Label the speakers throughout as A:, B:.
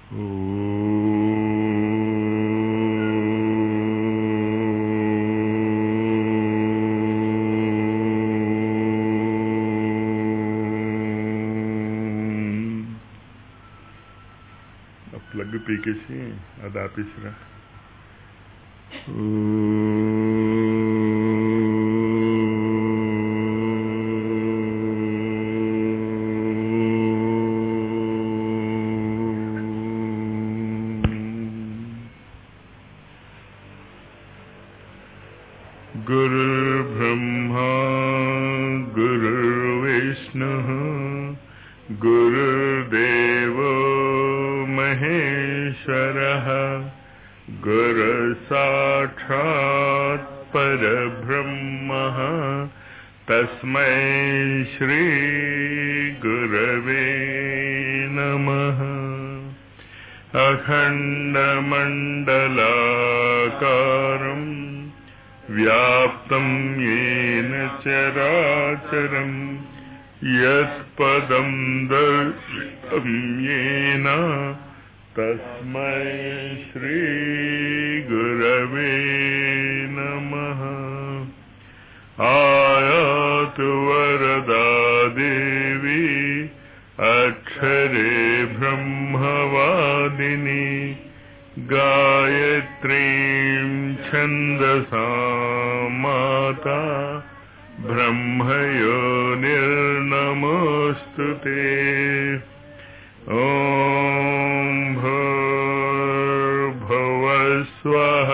A: Plug పీకేసి అది ఆపేసిరా गुरुर्ब्रह्मा गुरुर्विष्णुः गुरुर्देवो महेश्वरः गुरुसाक्षात् परब्रह्मः तस्मै श्रीगुरवे नमः अखण्डमण्डलाकारम् व्याप्तं येन चराचरम् यत्पदं दर्शितं येन तस्मै श्रीगुरवे नमः आयातु वरदा देवी अक्षरे ब्रह्मवादिनी गायत्रीं छन्दसा माता ब्रह्मयो निर्नमोऽस्तु ते ॐ भूर्भुवस्वः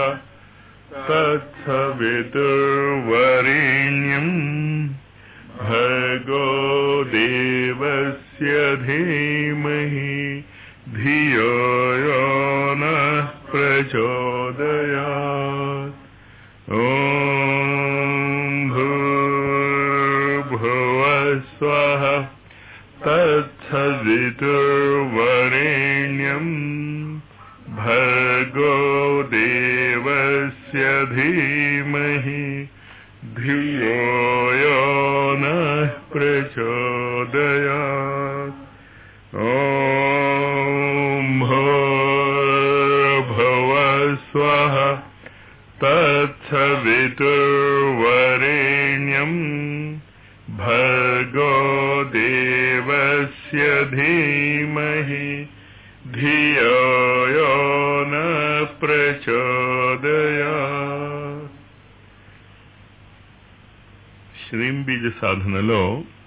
A: तत्सवितुर्वरेण्यम् भर्गो देवस्य धीमहि धियो यो नः प्रचोदयात् ॐ भूर्भुवस्वः तत्सवितुर्वरेण्यम् भर्गो देवस्य धीमहि धियो यो नः प्रचोदयात् ॐ भूर्भुवस्वः तत्सवितुर्वरेण्यम् भर्गो देवस्य धीमहि धियो यो न ప్రచోదయాత్ శ్రీంబీజ సాధనలో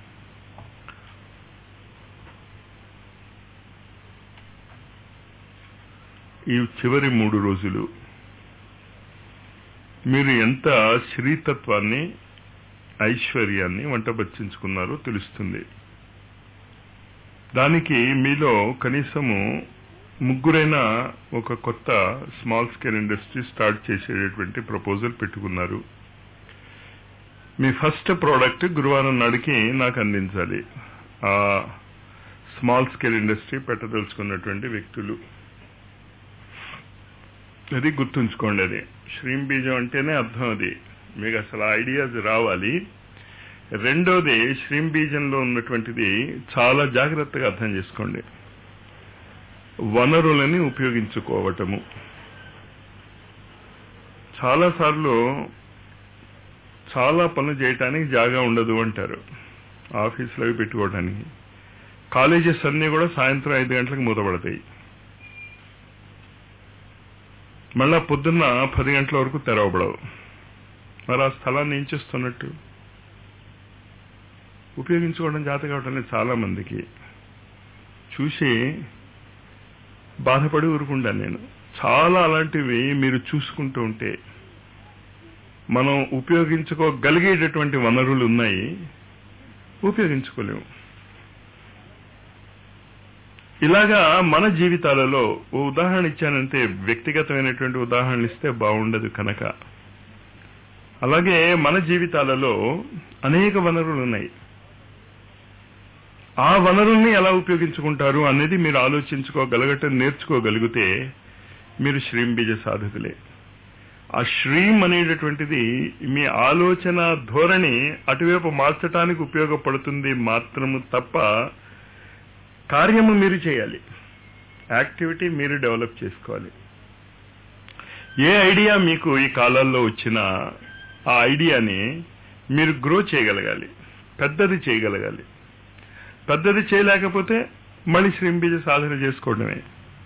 A: ఈ చివరి మూడు రోజులు మీరు ఎంత శ్రీతత్వాన్ని ఐశ్వర్యాన్ని వంటబచ్చించుకున్నారో తెలుస్తుంది దానికి మీలో కనీసము ముగ్గురైనా ఒక కొత్త స్మాల్ స్కేల్ ఇండస్ట్రీ స్టార్ట్ చేసేటటువంటి ప్రపోజల్ పెట్టుకున్నారు మీ ఫస్ట్ ప్రోడక్ట్ గురువారం నాడికి నాకు అందించాలి ఆ స్మాల్ స్కేల్ ఇండస్ట్రీ పెట్టదలుచుకున్నటువంటి వ్యక్తులు అది గుర్తుంచుకోండి అది శ్రీం బీజం అంటేనే అర్థం అది మీకు అసలు ఐడియాస్ రావాలి రెండోది శ్రీం బీజంలో ఉన్నటువంటిది చాలా జాగ్రత్తగా అర్థం చేసుకోండి వనరులని ఉపయోగించుకోవటము చాలాసార్లు చాలా పనులు చేయటానికి జాగా ఉండదు అంటారు ఆఫీసులో అవి పెట్టుకోవడానికి కాలేజెస్ అన్నీ కూడా సాయంత్రం ఐదు గంటలకు మూతపడతాయి మళ్ళా పొద్దున్న పది గంటల వరకు తెరవబడవు మరి ఆ స్థలాన్ని ఏం చేస్తున్నట్టు ఉపయోగించుకోవడం జాత కావటం లేదు చాలా మందికి చూసి బాధపడి ఊరుకుంటాను నేను చాలా అలాంటివి మీరు చూసుకుంటూ ఉంటే మనం ఉపయోగించుకోగలిగేటటువంటి వనరులు ఉన్నాయి ఉపయోగించుకోలేము ఇలాగా మన జీవితాలలో ఓ ఉదాహరణ ఇచ్చానంటే వ్యక్తిగతమైనటువంటి ఉదాహరణలు ఇస్తే బాగుండదు కనుక అలాగే మన జీవితాలలో అనేక వనరులు ఉన్నాయి ఆ వనరుల్ని ఎలా ఉపయోగించుకుంటారు అనేది మీరు ఆలోచించుకోగలగటం నేర్చుకోగలిగితే మీరు శ్రీం బీజ సాధకులే ఆ శ్రీం అనేటటువంటిది మీ ఆలోచన ధోరణి అటువైపు మార్చడానికి ఉపయోగపడుతుంది మాత్రము తప్ప కార్యము మీరు చేయాలి యాక్టివిటీ మీరు డెవలప్ చేసుకోవాలి ఏ ఐడియా మీకు ఈ కాలాల్లో వచ్చినా ఆ ఐడియాని మీరు గ్రో చేయగలగాలి పెద్దది చేయగలగాలి పెద్దది చేయలేకపోతే మళ్ళీ శ్రీంబీజ సాధన చేసుకోవడమే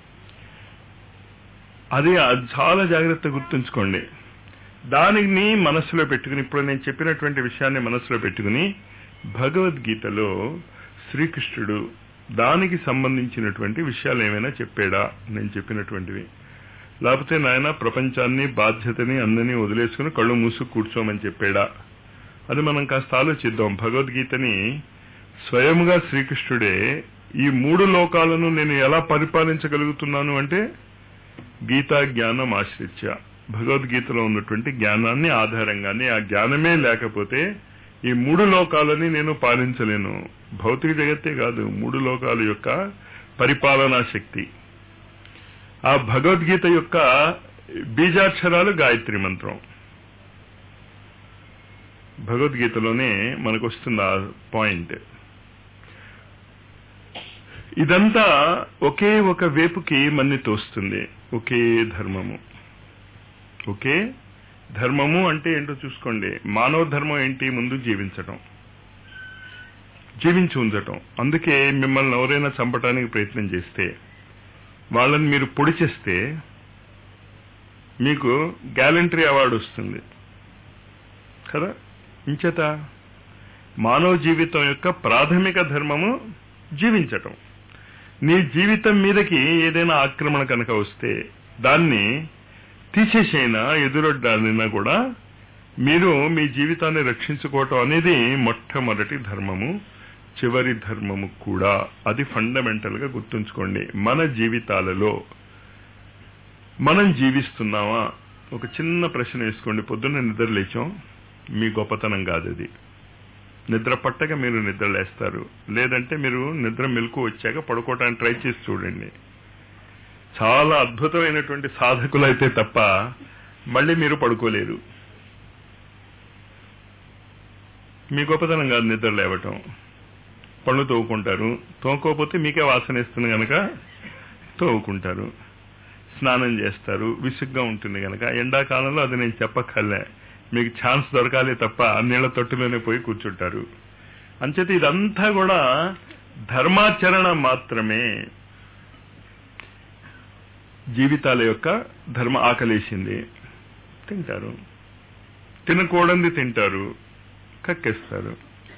A: అది చాలా జాగ్రత్త గుర్తుంచుకోండి దానిని మనస్సులో పెట్టుకుని ఇప్పుడు నేను చెప్పినటువంటి విషయాన్ని మనస్సులో పెట్టుకుని భగవద్గీతలో శ్రీకృష్ణుడు దానికి సంబంధించినటువంటి విషయాలు ఏమైనా చెప్పాడా నేను చెప్పినటువంటివి లేకపోతే నాయన ప్రపంచాన్ని బాధ్యతని అందరినీ వదిలేసుకుని కళ్ళు మూసు కూర్చోమని చెప్పాడా అది మనం కాస్త ఆలోచిద్దాం భగవద్గీతని స్వయముగా శ్రీకృష్ణుడే ఈ మూడు లోకాలను నేను ఎలా పరిపాలించగలుగుతున్నాను అంటే గీతా జ్ఞానం ఆశ్రిత్య భగవద్గీతలో ఉన్నటువంటి జ్ఞానాన్ని ఆధారంగానే ఆ జ్ఞానమే లేకపోతే ఈ మూడు లోకాలని నేను పాలించలేను భౌతిక జగత్తే కాదు మూడు లోకాల యొక్క పరిపాలనా శక్తి ఆ భగవద్గీత యొక్క బీజాక్షరాలు గాయత్రి మంత్రం భగవద్గీతలోనే మనకు వస్తుంది ఆ పాయింట్ ఇదంతా ఒకే ఒక వేపుకి మన్ని తోస్తుంది ఒకే ధర్మము ఒకే ధర్మము అంటే ఏంటో చూసుకోండి మానవ ధర్మం ఏంటి ముందు జీవించటం జీవించి ఉంచటం అందుకే మిమ్మల్ని ఎవరైనా చంపడానికి ప్రయత్నం చేస్తే వాళ్ళని మీరు పొడి చేస్తే మీకు గ్యాలంటరీ అవార్డు వస్తుంది కదా ఇంచేత మానవ జీవితం యొక్క ప్రాథమిక ధర్మము జీవించటం నీ జీవితం మీదకి ఏదైనా ఆక్రమణ కనుక వస్తే దాన్ని తీసేసైనా ఎదురొడ్డాలన్నా కూడా మీరు మీ జీవితాన్ని రక్షించుకోవటం అనేది మొట్టమొదటి ధర్మము చివరి ధర్మము కూడా అది ఫండమెంటల్ గా గుర్తుంచుకోండి మన జీవితాలలో మనం జీవిస్తున్నామా ఒక చిన్న ప్రశ్న వేసుకోండి పొద్దున్న నిద్ర లేచాం మీ గొప్పతనం కాదు అది నిద్ర పట్టక మీరు నిద్ర లేస్తారు లేదంటే మీరు నిద్ర మెలకు వచ్చాక పడుకోవటానికి ట్రై చేసి చూడండి చాలా అద్భుతమైనటువంటి సాధకులు అయితే తప్ప మళ్ళీ మీరు పడుకోలేరు మీ గొప్పతనం కాదు నిద్ర లేవటం పళ్ళు తోవుకుంటారు తోముకోకపోతే మీకే వాసన ఇస్తుంది కనుక తోవుకుంటారు స్నానం చేస్తారు విసుగ్గా ఉంటుంది కనుక ఎండాకాలంలో అది నేను చెప్పక్కర్లే మీకు ఛాన్స్ దొరకాలి తప్ప నీళ్ల తొట్టులోనే పోయి కూర్చుంటారు అంచేత ఇదంతా కూడా ధర్మాచరణ మాత్రమే జీవితాల యొక్క ధర్మ ఆకలేసింది తింటారు తినకూడంది తింటారు కక్కేస్తారు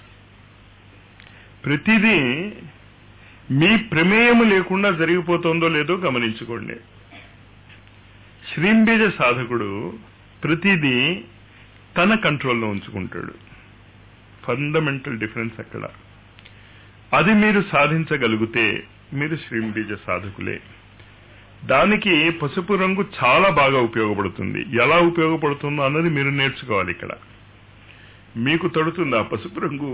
A: ప్రతిదీ మీ ప్రమేయము లేకుండా జరిగిపోతుందో లేదో గమనించుకోండి శ్రీంబీజ సాధకుడు ప్రతిదీ తన కంట్రోల్లో ఉంచుకుంటాడు ఫండమెంటల్ డిఫరెన్స్ అక్కడ అది మీరు సాధించగలిగితే మీరు శ్రీంబీజ సాధకులే దానికి పసుపు రంగు చాలా బాగా ఉపయోగపడుతుంది ఎలా ఉపయోగపడుతుందో అన్నది మీరు నేర్చుకోవాలి ఇక్కడ మీకు తడుతుంది ఆ పసుపు రంగు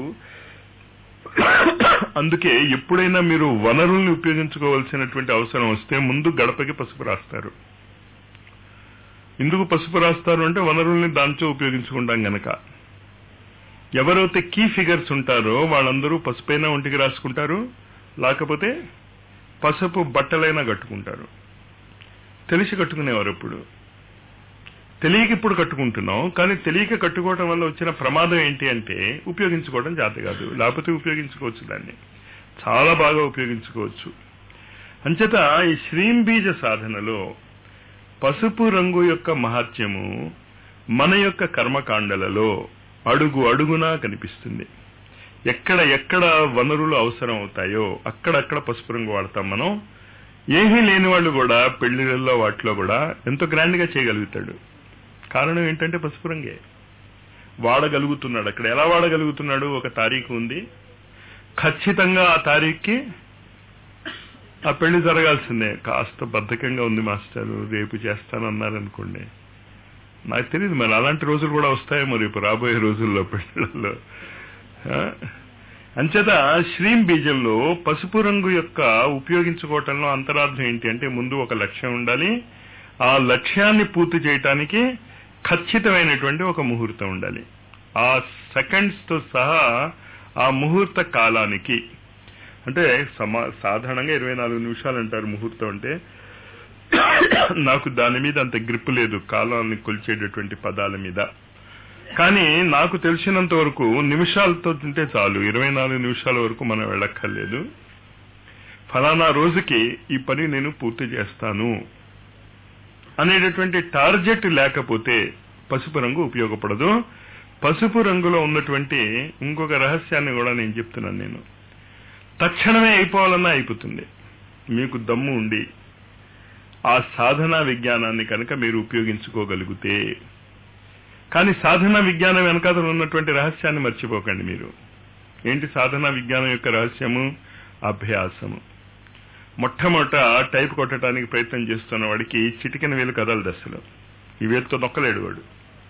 A: అందుకే ఎప్పుడైనా మీరు వనరుల్ని ఉపయోగించుకోవాల్సినటువంటి అవసరం వస్తే ముందు గడపకి పసుపు రాస్తారు ఎందుకు పసుపు రాస్తారు అంటే వనరుల్ని దాంతో ఉపయోగించుకుంటాం గనక ఎవరైతే కీ ఫిగర్స్ ఉంటారో వాళ్ళందరూ పసుపైనా ఒంటికి రాసుకుంటారు లేకపోతే పసుపు బట్టలైనా కట్టుకుంటారు తెలిసి కట్టుకునేవారు ఇప్పుడు తెలియక ఇప్పుడు కట్టుకుంటున్నాం కానీ తెలియక కట్టుకోవడం వల్ల వచ్చిన ప్రమాదం ఏంటి అంటే ఉపయోగించుకోవడం జాత కాదు లేకపోతే ఉపయోగించుకోవచ్చు దాన్ని చాలా బాగా ఉపయోగించుకోవచ్చు అంచేత ఈ శ్రీంబీజ సాధనలో పసుపు రంగు యొక్క మహత్యము మన యొక్క కర్మకాండలలో అడుగు అడుగునా కనిపిస్తుంది ఎక్కడ ఎక్కడ వనరులు అవసరం అవుతాయో అక్కడక్కడ పసుపు రంగు వాడతాం మనం ఏమీ లేని వాళ్ళు కూడా పెళ్లిళ్ళల్లో వాటిలో కూడా ఎంతో గ్రాండ్ గా చేయగలుగుతాడు కారణం ఏంటంటే పసుపు రంగే వాడగలుగుతున్నాడు అక్కడ ఎలా వాడగలుగుతున్నాడు ఒక తారీఖు ఉంది ఖచ్చితంగా ఆ తారీఖుకి ఆ పెళ్లి జరగాల్సిందే కాస్త బద్ధకంగా ఉంది మాస్టర్ రేపు చేస్తానన్నారనుకోండి నాకు తెలియదు మరి అలాంటి రోజులు కూడా వస్తాయేమో రేపు రాబోయే రోజుల్లో పెళ్లిళ్ళలో అంచేత శ్రీం బీజంలో పసుపు రంగు యొక్క ఉపయోగించుకోవటంలో అంతరార్థం ఏంటి అంటే ముందు ఒక లక్ష్యం ఉండాలి ఆ లక్ష్యాన్ని పూర్తి చేయటానికి ఖచ్చితమైనటువంటి ఒక ముహూర్తం ఉండాలి ఆ సెకండ్స్ తో సహా ఆ ముహూర్త కాలానికి అంటే సమా సాధారణంగా ఇరవై నాలుగు నిమిషాలు అంటారు ముహూర్తం అంటే నాకు దాని మీద అంత గ్రిప్ లేదు కాలాన్ని కొలిచేటటువంటి పదాల మీద కానీ నాకు తెలిసినంత వరకు నిమిషాలతో తింటే చాలు ఇరవై నాలుగు నిమిషాల వరకు మనం వెళ్ళక్కర్లేదు ఫలానా రోజుకి ఈ పని నేను పూర్తి చేస్తాను అనేటటువంటి టార్గెట్ లేకపోతే పసుపు రంగు ఉపయోగపడదు పసుపు రంగులో ఉన్నటువంటి ఇంకొక రహస్యాన్ని కూడా నేను చెప్తున్నాను నేను తక్షణమే అయిపోవాలన్నా అయిపోతుంది మీకు దమ్ము ఉండి ఆ సాధనా విజ్ఞానాన్ని కనుక మీరు ఉపయోగించుకోగలిగితే కానీ సాధనా విజ్ఞానం వెనకాతలు ఉన్నటువంటి రహస్యాన్ని మర్చిపోకండి మీరు ఏంటి సాధనా విజ్ఞానం యొక్క రహస్యము అభ్యాసము మొట్టమొదట టైప్ కొట్టడానికి ప్రయత్నం చేస్తున్న వాడికి చిటికెన వేలు కదలదు అసలు ఈ వేలుతో నొక్కలేడు వాడు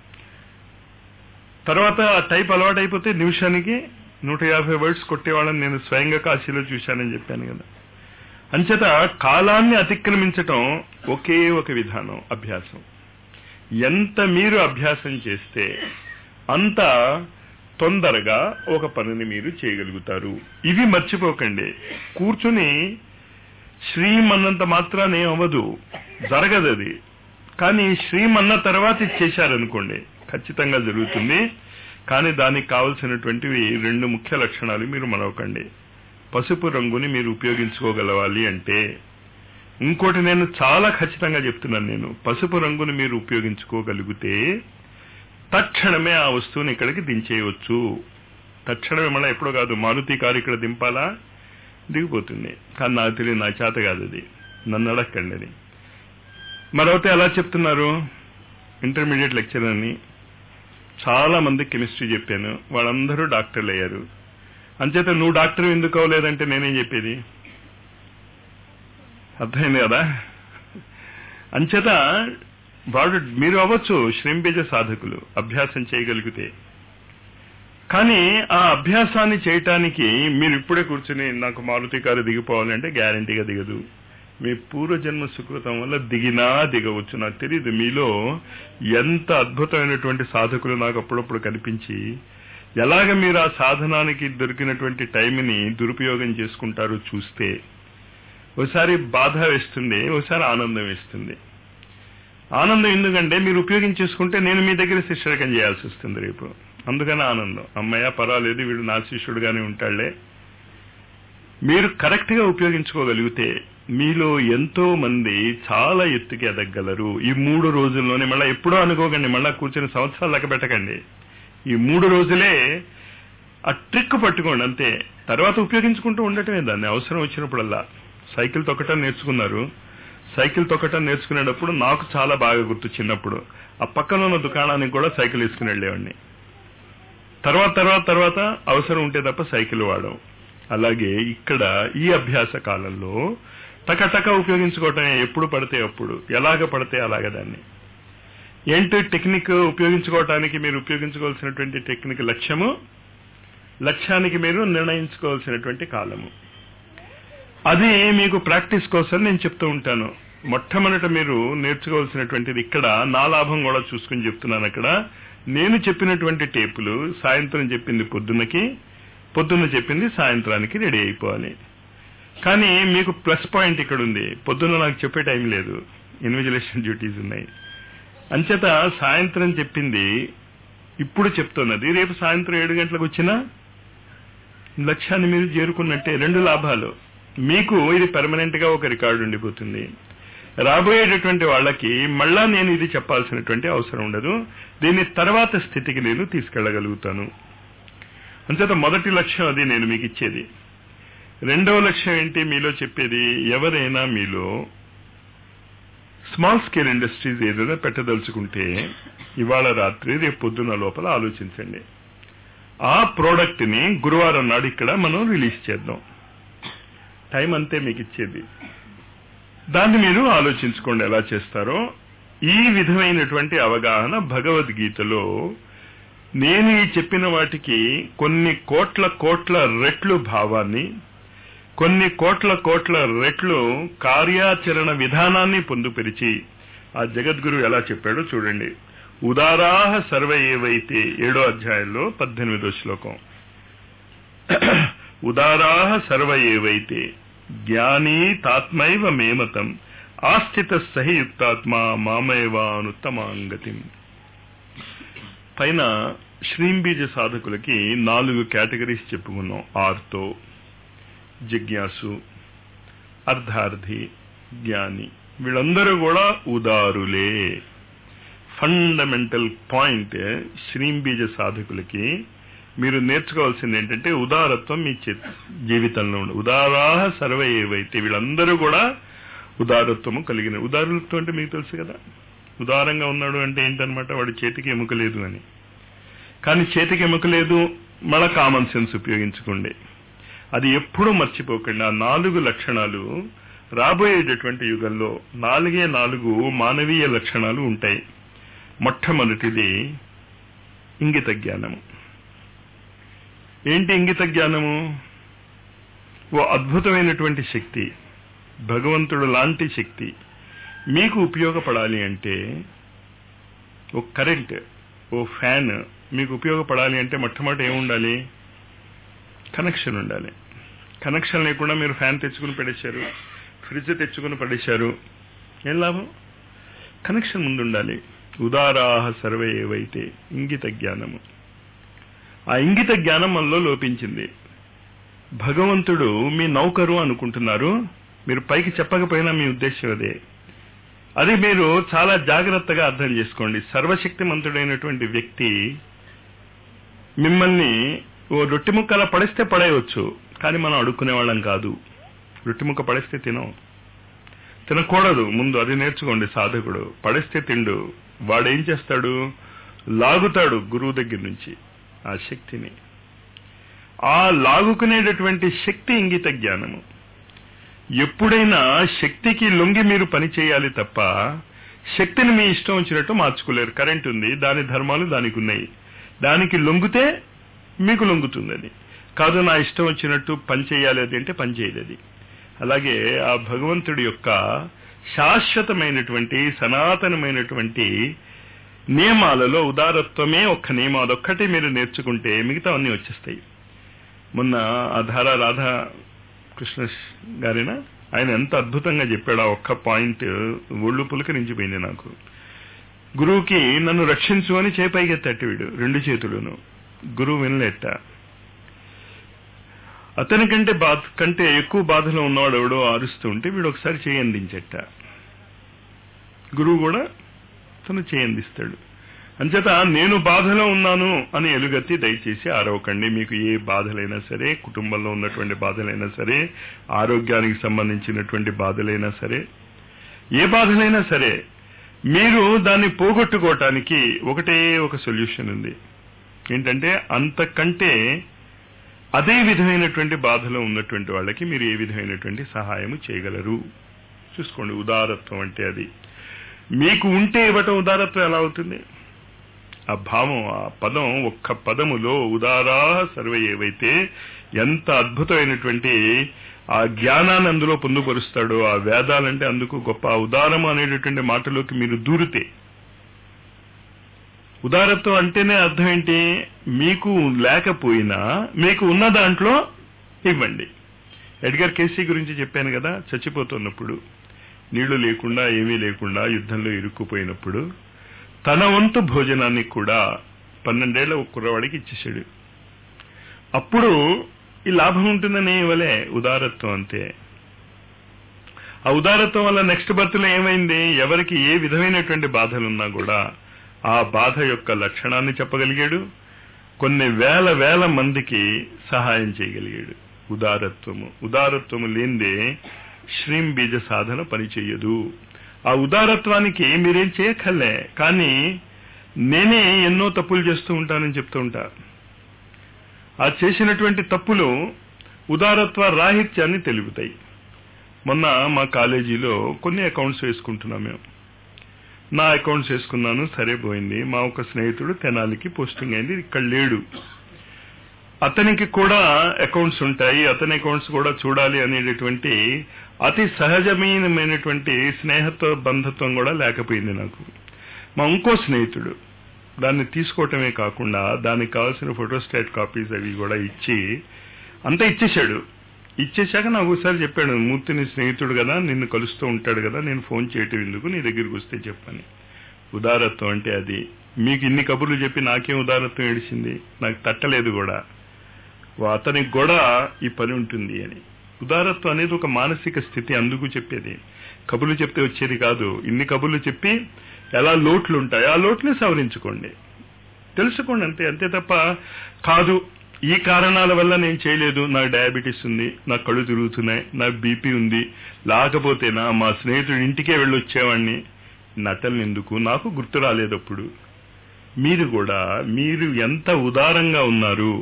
A: తర్వాత ఆ టైప్ అలవాటు అయిపోతే నిమిషానికి నూట యాభై వర్డ్స్ కొట్టేవాళ్ళని నేను స్వయంగా కాశీలో చూశానని చెప్పాను కదా అంచేత కాలాన్ని అతిక్రమించటం ఒకే ఒక విధానం అభ్యాసం ఎంత మీరు అభ్యాసం చేస్తే అంత తొందరగా ఒక పనిని మీరు చేయగలుగుతారు ఇవి మర్చిపోకండి కూర్చుని శ్రీమన్నంత మాత్రానే అవ్వదు జరగదు అది కానీ శ్రీమన్న తర్వాత ఇది చేశారనుకోండి ఖచ్చితంగా జరుగుతుంది కానీ దానికి కావలసినటువంటివి రెండు ముఖ్య లక్షణాలు మీరు మనవకండి పసుపు రంగుని మీరు ఉపయోగించుకోగలవాలి అంటే ఇంకోటి నేను చాలా ఖచ్చితంగా చెప్తున్నాను నేను పసుపు రంగుని మీరు ఉపయోగించుకోగలిగితే తక్షణమే ఆ వస్తువుని ఇక్కడికి దించేయవచ్చు తక్షణమే మళ్ళీ ఎప్పుడో కాదు మారుతి కారు ఇక్కడ దింపాలా దిగిపోతుంది కానీ నాకు తెలియదు నా చేత కాదు అది నన్ను అడగండి అది మరొకటి ఎలా చెప్తున్నారు ఇంటర్మీడియట్ లెక్చర్ అని చాలా మంది కెమిస్ట్రీ చెప్పాను వాళ్ళందరూ డాక్టర్లు అయ్యారు అంచేత నువ్వు డాక్టర్ ఎందుకు అవ్వలేదంటే నేనేం చెప్పేది అర్థమైంది కదా అంచేత వాడు మీరు అవ్వచ్చు శ్రీంబీజ సాధకులు అభ్యాసం చేయగలిగితే కానీ ఆ అభ్యాసాన్ని చేయటానికి మీరు ఇప్పుడే కూర్చుని నాకు మారుతి కారు దిగిపోవాలి అంటే గ్యారంటీగా దిగదు మీ పూర్వజన్మ సుకృతం వల్ల దిగినా దిగవచ్చు నాకు తెలియదు మీలో ఎంత అద్భుతమైనటువంటి సాధకులు నాకు అప్పుడప్పుడు కనిపించి ఎలాగ మీరు ఆ సాధనానికి దొరికినటువంటి టైంని దురుపయోగం చేసుకుంటారో చూస్తే ఒకసారి బాధ వేస్తుంది ఒకసారి ఆనందం వేస్తుంది ఆనందం ఎందుకంటే మీరు ఉపయోగించేసుకుంటే నేను మీ దగ్గర శిష్యరకం చేయాల్సి వస్తుంది రేపు అందుకని ఆనందం అమ్మయ్య పర్వాలేదు వీడు నా శిష్యుడుగానే ఉంటాడులే మీరు కరెక్ట్ గా ఉపయోగించుకోగలిగితే మీలో ఎంతో మంది చాలా ఎత్తుకి ఎదగలరు ఈ మూడు రోజుల్లోనే మళ్ళీ ఎప్పుడో అనుకోకండి మళ్ళా కూర్చొని సంవత్సరాలు లెక్క పెట్టకండి ఈ మూడు రోజులే ఆ ట్రిక్ పట్టుకోండి అంతే తర్వాత ఉపయోగించుకుంటూ ఉండటమే దాన్ని అవసరం వచ్చినప్పుడల్లా సైకిల్ తొక్కటం నేర్చుకున్నారు సైకిల్ తొక్కటం నేర్చుకునేటప్పుడు నాకు చాలా బాగా గుర్తు చిన్నప్పుడు ఆ పక్కన ఉన్న దుకాణానికి కూడా సైకిల్ వేసుకుని వెళ్ళేవాడిని తర్వాత తర్వాత తర్వాత అవసరం ఉంటే తప్ప సైకిల్ వాడడం అలాగే ఇక్కడ ఈ అభ్యాస కాలంలో టకటక ఉపయోగించుకోవటమే ఎప్పుడు పడితే అప్పుడు ఎలాగ పడితే అలాగ దాన్ని ఏంటి టెక్నిక్ ఉపయోగించుకోవటానికి మీరు ఉపయోగించుకోవాల్సినటువంటి టెక్నిక్ లక్ష్యము లక్ష్యానికి మీరు నిర్ణయించుకోవాల్సినటువంటి కాలము అది మీకు ప్రాక్టీస్ కోసం నేను చెప్తూ ఉంటాను మొట్టమొదట మీరు నేర్చుకోవాల్సినటువంటిది ఇక్కడ నా లాభం కూడా చూసుకుని చెప్తున్నాను అక్కడ నేను చెప్పినటువంటి టేపులు సాయంత్రం చెప్పింది పొద్దున్నకి పొద్దున్న చెప్పింది సాయంత్రానికి రెడీ అయిపోవాలి కానీ మీకు ప్లస్ పాయింట్ ఇక్కడ ఉంది పొద్దున్న నాకు చెప్పే టైం లేదు ఇన్విజిలేషన్ డ్యూటీస్ ఉన్నాయి అంచేత సాయంత్రం చెప్పింది ఇప్పుడు చెప్తున్నది రేపు సాయంత్రం ఏడు గంటలకు వచ్చినా లక్ష్యాన్ని మీరు చేరుకున్నట్టే రెండు లాభాలు మీకు ఇది పెర్మనెంట్ గా ఒక రికార్డు ఉండిపోతుంది రాబోయేటటువంటి వాళ్ళకి మళ్ళా నేను ఇది చెప్పాల్సినటువంటి అవసరం ఉండదు దీన్ని తర్వాత స్థితికి నేను తీసుకెళ్లగలుగుతాను అంచేత మొదటి లక్ష్యం అది నేను మీకు ఇచ్చేది రెండవ లక్ష్యం ఏంటి మీలో చెప్పేది ఎవరైనా మీలో స్మాల్ స్కేల్ ఇండస్ట్రీస్ ఏదైనా పెట్టదలుచుకుంటే ఇవాళ రాత్రి రేపు పొద్దున్న లోపల ఆలోచించండి ఆ ప్రోడక్ట్ ని గురువారం నాడు ఇక్కడ మనం రిలీజ్ చేద్దాం టైం అంతే మీకు ఇచ్చేది దాన్ని మీరు ఆలోచించుకోండి ఎలా చేస్తారో ఈ విధమైనటువంటి అవగాహన భగవద్గీతలో నేను ఈ చెప్పిన వాటికి కొన్ని కోట్ల కోట్ల రెట్లు భావాన్ని కొన్ని కోట్ల కోట్ల రెట్లు కార్యాచరణ విధానాన్ని పొందుపరిచి ఆ జగద్గురు ఎలా చెప్పాడో చూడండి ఉదారాహ సర్వ ఏవైతే ఏడో అధ్యాయంలో పద్దెనిమిదో శ్లోకం ఉదారా సర్వ ఏవైతే జ్ఞానీ తాత్మైవ మేమతం ఆస్థిత సహి యుక్తాత్మ మామేవానుత్తమాంగతి పైన శ్రీంబీజ సాధకులకి నాలుగు కేటగిరీస్ చెప్పుకున్నాం ఆర్తో జిజ్ఞాసు అర్ధార్థి జ్ఞాని వీళ్ళందరూ కూడా ఉదారులే ఫండమెంటల్ పాయింట్ శ్రీంబీజ సాధకులకి మీరు నేర్చుకోవాల్సింది ఏంటంటే ఉదారత్వం మీ జీవితంలో ఉండే ఉదారా సర్వ ఏవైతే వీళ్ళందరూ కూడా ఉదారత్వము కలిగిన ఉదారత్వం అంటే మీకు తెలుసు కదా ఉదారంగా ఉన్నాడు అంటే ఏంటనమాట వాడి చేతికి ఎముక లేదు అని కానీ చేతికి ఎముక లేదు మళ్ళా కామన్ సెన్స్ ఉపయోగించుకోండి అది ఎప్పుడూ మర్చిపోకండి ఆ నాలుగు లక్షణాలు రాబోయేటటువంటి యుగంలో నాలుగే నాలుగు మానవీయ లక్షణాలు ఉంటాయి మొట్టమొదటిది ఇంగిత జ్ఞానము ఏంటి ఇంగిత జ్ఞానము ఓ అద్భుతమైనటువంటి శక్తి భగవంతుడు లాంటి శక్తి మీకు ఉపయోగపడాలి అంటే ఓ కరెంట్ ఓ ఫ్యాన్ మీకు ఉపయోగపడాలి అంటే మొట్టమొదటి ఏముండాలి కనెక్షన్ ఉండాలి కనెక్షన్ లేకుండా మీరు ఫ్యాన్ తెచ్చుకుని పడేశారు ఫ్రిడ్జ్ తెచ్చుకుని పడేశారు ఏం లాభం కనెక్షన్ ముందు ఉండాలి ఉదారాహ సర్వే ఏవైతే ఇంగిత జ్ఞానము ఆ ఇంగిత జ్ఞానం మనలో లోపించింది భగవంతుడు మీ నౌకరు అనుకుంటున్నారు మీరు పైకి చెప్పకపోయినా మీ ఉద్దేశం అదే అది మీరు చాలా జాగ్రత్తగా అర్థం చేసుకోండి సర్వశక్తిమంతుడైనటువంటి వ్యక్తి మిమ్మల్ని ఓ రొట్టె ముక్కలా పడేస్తే పడేయవచ్చు కానీ మనం అడుక్కునే వాళ్ళం కాదు రొట్టె ముక్క పడేస్తే తినం తినకూడదు ముందు అది నేర్చుకోండి సాధకుడు పడేస్తే తిండు వాడేం చేస్తాడు లాగుతాడు గురువు దగ్గర నుంచి ఆ శక్తిని ఆ లాగుకునేటటువంటి శక్తి ఇంగిత జ్ఞానము ఎప్పుడైనా శక్తికి లొంగి మీరు పని చేయాలి తప్ప శక్తిని మీ ఇష్టం వచ్చినట్టు మార్చుకోలేరు కరెంట్ ఉంది దాని ధర్మాలు దానికి ఉన్నాయి దానికి లొంగితే మీకు లొంగుతుంది అది కాదు నా ఇష్టం వచ్చినట్టు పని చేయాలి అది అంటే పని చేయదు అది అలాగే ఆ భగవంతుడి యొక్క శాశ్వతమైనటువంటి సనాతనమైనటువంటి నియమాలలో ఉదారత్వమే ఒక్క నియమం అదొక్కటి మీరు నేర్చుకుంటే మిగతా అన్నీ వచ్చేస్తాయి మొన్న ఆ ధారా రాధా కృష్ణ గారిన ఆయన ఎంత అద్భుతంగా చెప్పాడు ఆ ఒక్క పాయింట్ ఒళ్ళు పులకరించిపోయింది నాకు గురువుకి నన్ను రక్షించు అని చేపైకెత్తాడు వీడు రెండు చేతులను గురువు వినలేట అతని కంటే బాధ కంటే ఎక్కువ బాధలో ఉన్నవాడు ఎవడో అరుస్తూ ఉంటే వీడు ఒకసారి చేయందించట గురువు కూడా తను చేయందిస్తాడు అంచేత నేను బాధలో ఉన్నాను అని ఎలుగెత్తి దయచేసి ఆరవకండి మీకు ఏ బాధలైనా సరే కుటుంబంలో ఉన్నటువంటి బాధలైనా సరే ఆరోగ్యానికి సంబంధించినటువంటి బాధలైనా సరే ఏ బాధలైనా సరే మీరు దాన్ని పోగొట్టుకోవటానికి ఒకటే ఒక సొల్యూషన్ ఉంది ఏంటంటే అంతకంటే అదే విధమైనటువంటి బాధలో ఉన్నటువంటి వాళ్ళకి మీరు ఏ విధమైనటువంటి సహాయం చేయగలరు చూసుకోండి ఉదారత్వం అంటే అది మీకు ఉంటే ఇవ్వటం ఉదారత్వం ఎలా అవుతుంది ఆ భావం ఆ పదం ఒక్క పదములో ఉదారా సర్వ ఏవైతే ఎంత అద్భుతమైనటువంటి ఆ జ్ఞానాన్ని అందులో పొందుపరుస్తాడో ఆ వేదాలంటే అందుకు గొప్ప ఉదారము అనేటటువంటి మాటలోకి మీరు దూరితే ఉదారత్వం అంటేనే అర్థం ఏంటి మీకు లేకపోయినా మీకు ఉన్న దాంట్లో ఇవ్వండి ఎడ్గర్ కేసీ గురించి చెప్పాను కదా చచ్చిపోతున్నప్పుడు నీళ్లు లేకుండా ఏమీ లేకుండా యుద్ధంలో ఇరుక్కుపోయినప్పుడు తన వంతు భోజనాన్ని కూడా పన్నెండేళ్ల ఒక కుర్రవాడికి ఇచ్చేసాడు అప్పుడు ఈ లాభం ఉంటుందని ఇవ్వలే ఉదారత్వం అంతే ఆ ఉదారత్వం వల్ల నెక్స్ట్ బర్త్లో ఏమైంది ఎవరికి ఏ విధమైనటువంటి బాధలున్నా కూడా ఆ బాధ యొక్క లక్షణాన్ని చెప్పగలిగాడు కొన్ని వేల వేల మందికి సహాయం చేయగలిగాడు ఉదారత్వము ఉదారత్వము లేనిదే శ్రీం బీజ సాధన పనిచేయదు ఆ ఉదారత్వానికి మీరేం చేయక్కర్లే కానీ నేనే ఎన్నో తప్పులు చేస్తూ ఉంటానని చెప్తూ ఉంటా ఆ చేసినటువంటి తప్పులు ఉదారత్వ రాహిత్యాన్ని తెలుపుతాయి మొన్న మా కాలేజీలో కొన్ని అకౌంట్స్ వేసుకుంటున్నాం మేము నా అకౌంట్స్ వేసుకున్నాను సరే పోయింది మా ఒక స్నేహితుడు తెనాలికి పోస్టింగ్ అయింది ఇక్కడ లేడు అతనికి కూడా అకౌంట్స్ ఉంటాయి అతని అకౌంట్స్ కూడా చూడాలి అనేటటువంటి అతి సహజమైనటువంటి స్నేహత్వ బంధత్వం కూడా లేకపోయింది నాకు మా ఇంకో స్నేహితుడు దాన్ని తీసుకోవటమే కాకుండా దానికి కావాల్సిన ఫోటోస్టాట్ కాపీస్ అవి కూడా ఇచ్చి అంతా ఇచ్చేశాడు ఇచ్చేశాక నాకు ఒకసారి చెప్పాడు మూర్తిని స్నేహితుడు కదా నిన్ను కలుస్తూ ఉంటాడు కదా నేను ఫోన్ చేయటం ఎందుకు నీ దగ్గరికి వస్తే చెప్పని ఉదారత్వం అంటే అది మీకు ఇన్ని కబుర్లు చెప్పి నాకేం ఉదారత్వం ఏడిచింది నాకు తట్టలేదు కూడా అతనికి కూడా ఈ పని ఉంటుంది అని ఉదారత్వం అనేది ఒక మానసిక స్థితి అందుకు చెప్పేది కబుర్లు చెప్తే వచ్చేది కాదు ఇన్ని కబుర్లు చెప్పి ఎలా లోట్లు ఉంటాయి ఆ లోట్లే సవరించుకోండి తెలుసుకోండి అంతే అంతే తప్ప కాదు ఈ కారణాల వల్ల నేను చేయలేదు నాకు డయాబెటీస్ ఉంది నాకు కళ్ళు తిరుగుతున్నాయి నాకు బీపీ ఉంది లేకపోతేనా మా స్నేహితుడి ఇంటికే వెళ్ళి వచ్చేవాడిని నటనలు ఎందుకు నాకు గుర్తు రాలేదు అప్పుడు మీరు కూడా మీరు ఎంత ఉదారంగా ఉన్నారు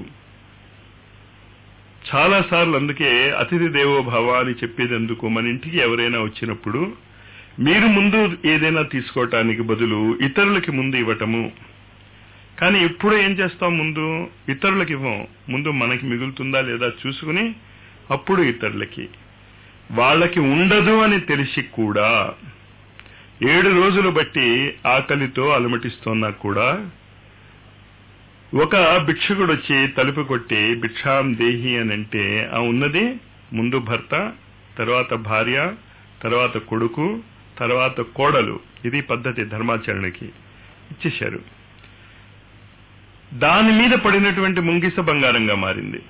A: చాలా సార్లు అందుకే అతిథి దేవో భవ అని చెప్పేది ఎందుకు మన ఇంటికి ఎవరైనా వచ్చినప్పుడు మీరు ముందు ఏదైనా తీసుకోవటానికి బదులు ఇతరులకి ముందు ఇవ్వటము కానీ ఎప్పుడు ఏం చేస్తాం ముందు ఇతరులకి ఇవ్వం ముందు మనకి మిగులుతుందా లేదా చూసుకుని అప్పుడు ఇతరులకి వాళ్ళకి ఉండదు అని తెలిసి కూడా ఏడు రోజులు బట్టి ఆకలితో అలమటిస్తున్నా కూడా ఒక భిక్షకుడు వచ్చి తలుపు కొట్టి భిక్షాం దేహి అని అంటే ఆ ఉన్నది ముందు భర్త తర్వాత భార్య తర్వాత కొడుకు తర్వాత కోడలు ఇది పద్ధతి ధర్మాచరణకి ఇచ్చేశారు దాని మీద పడినటువంటి ముంగిస బంగారంగా మారింది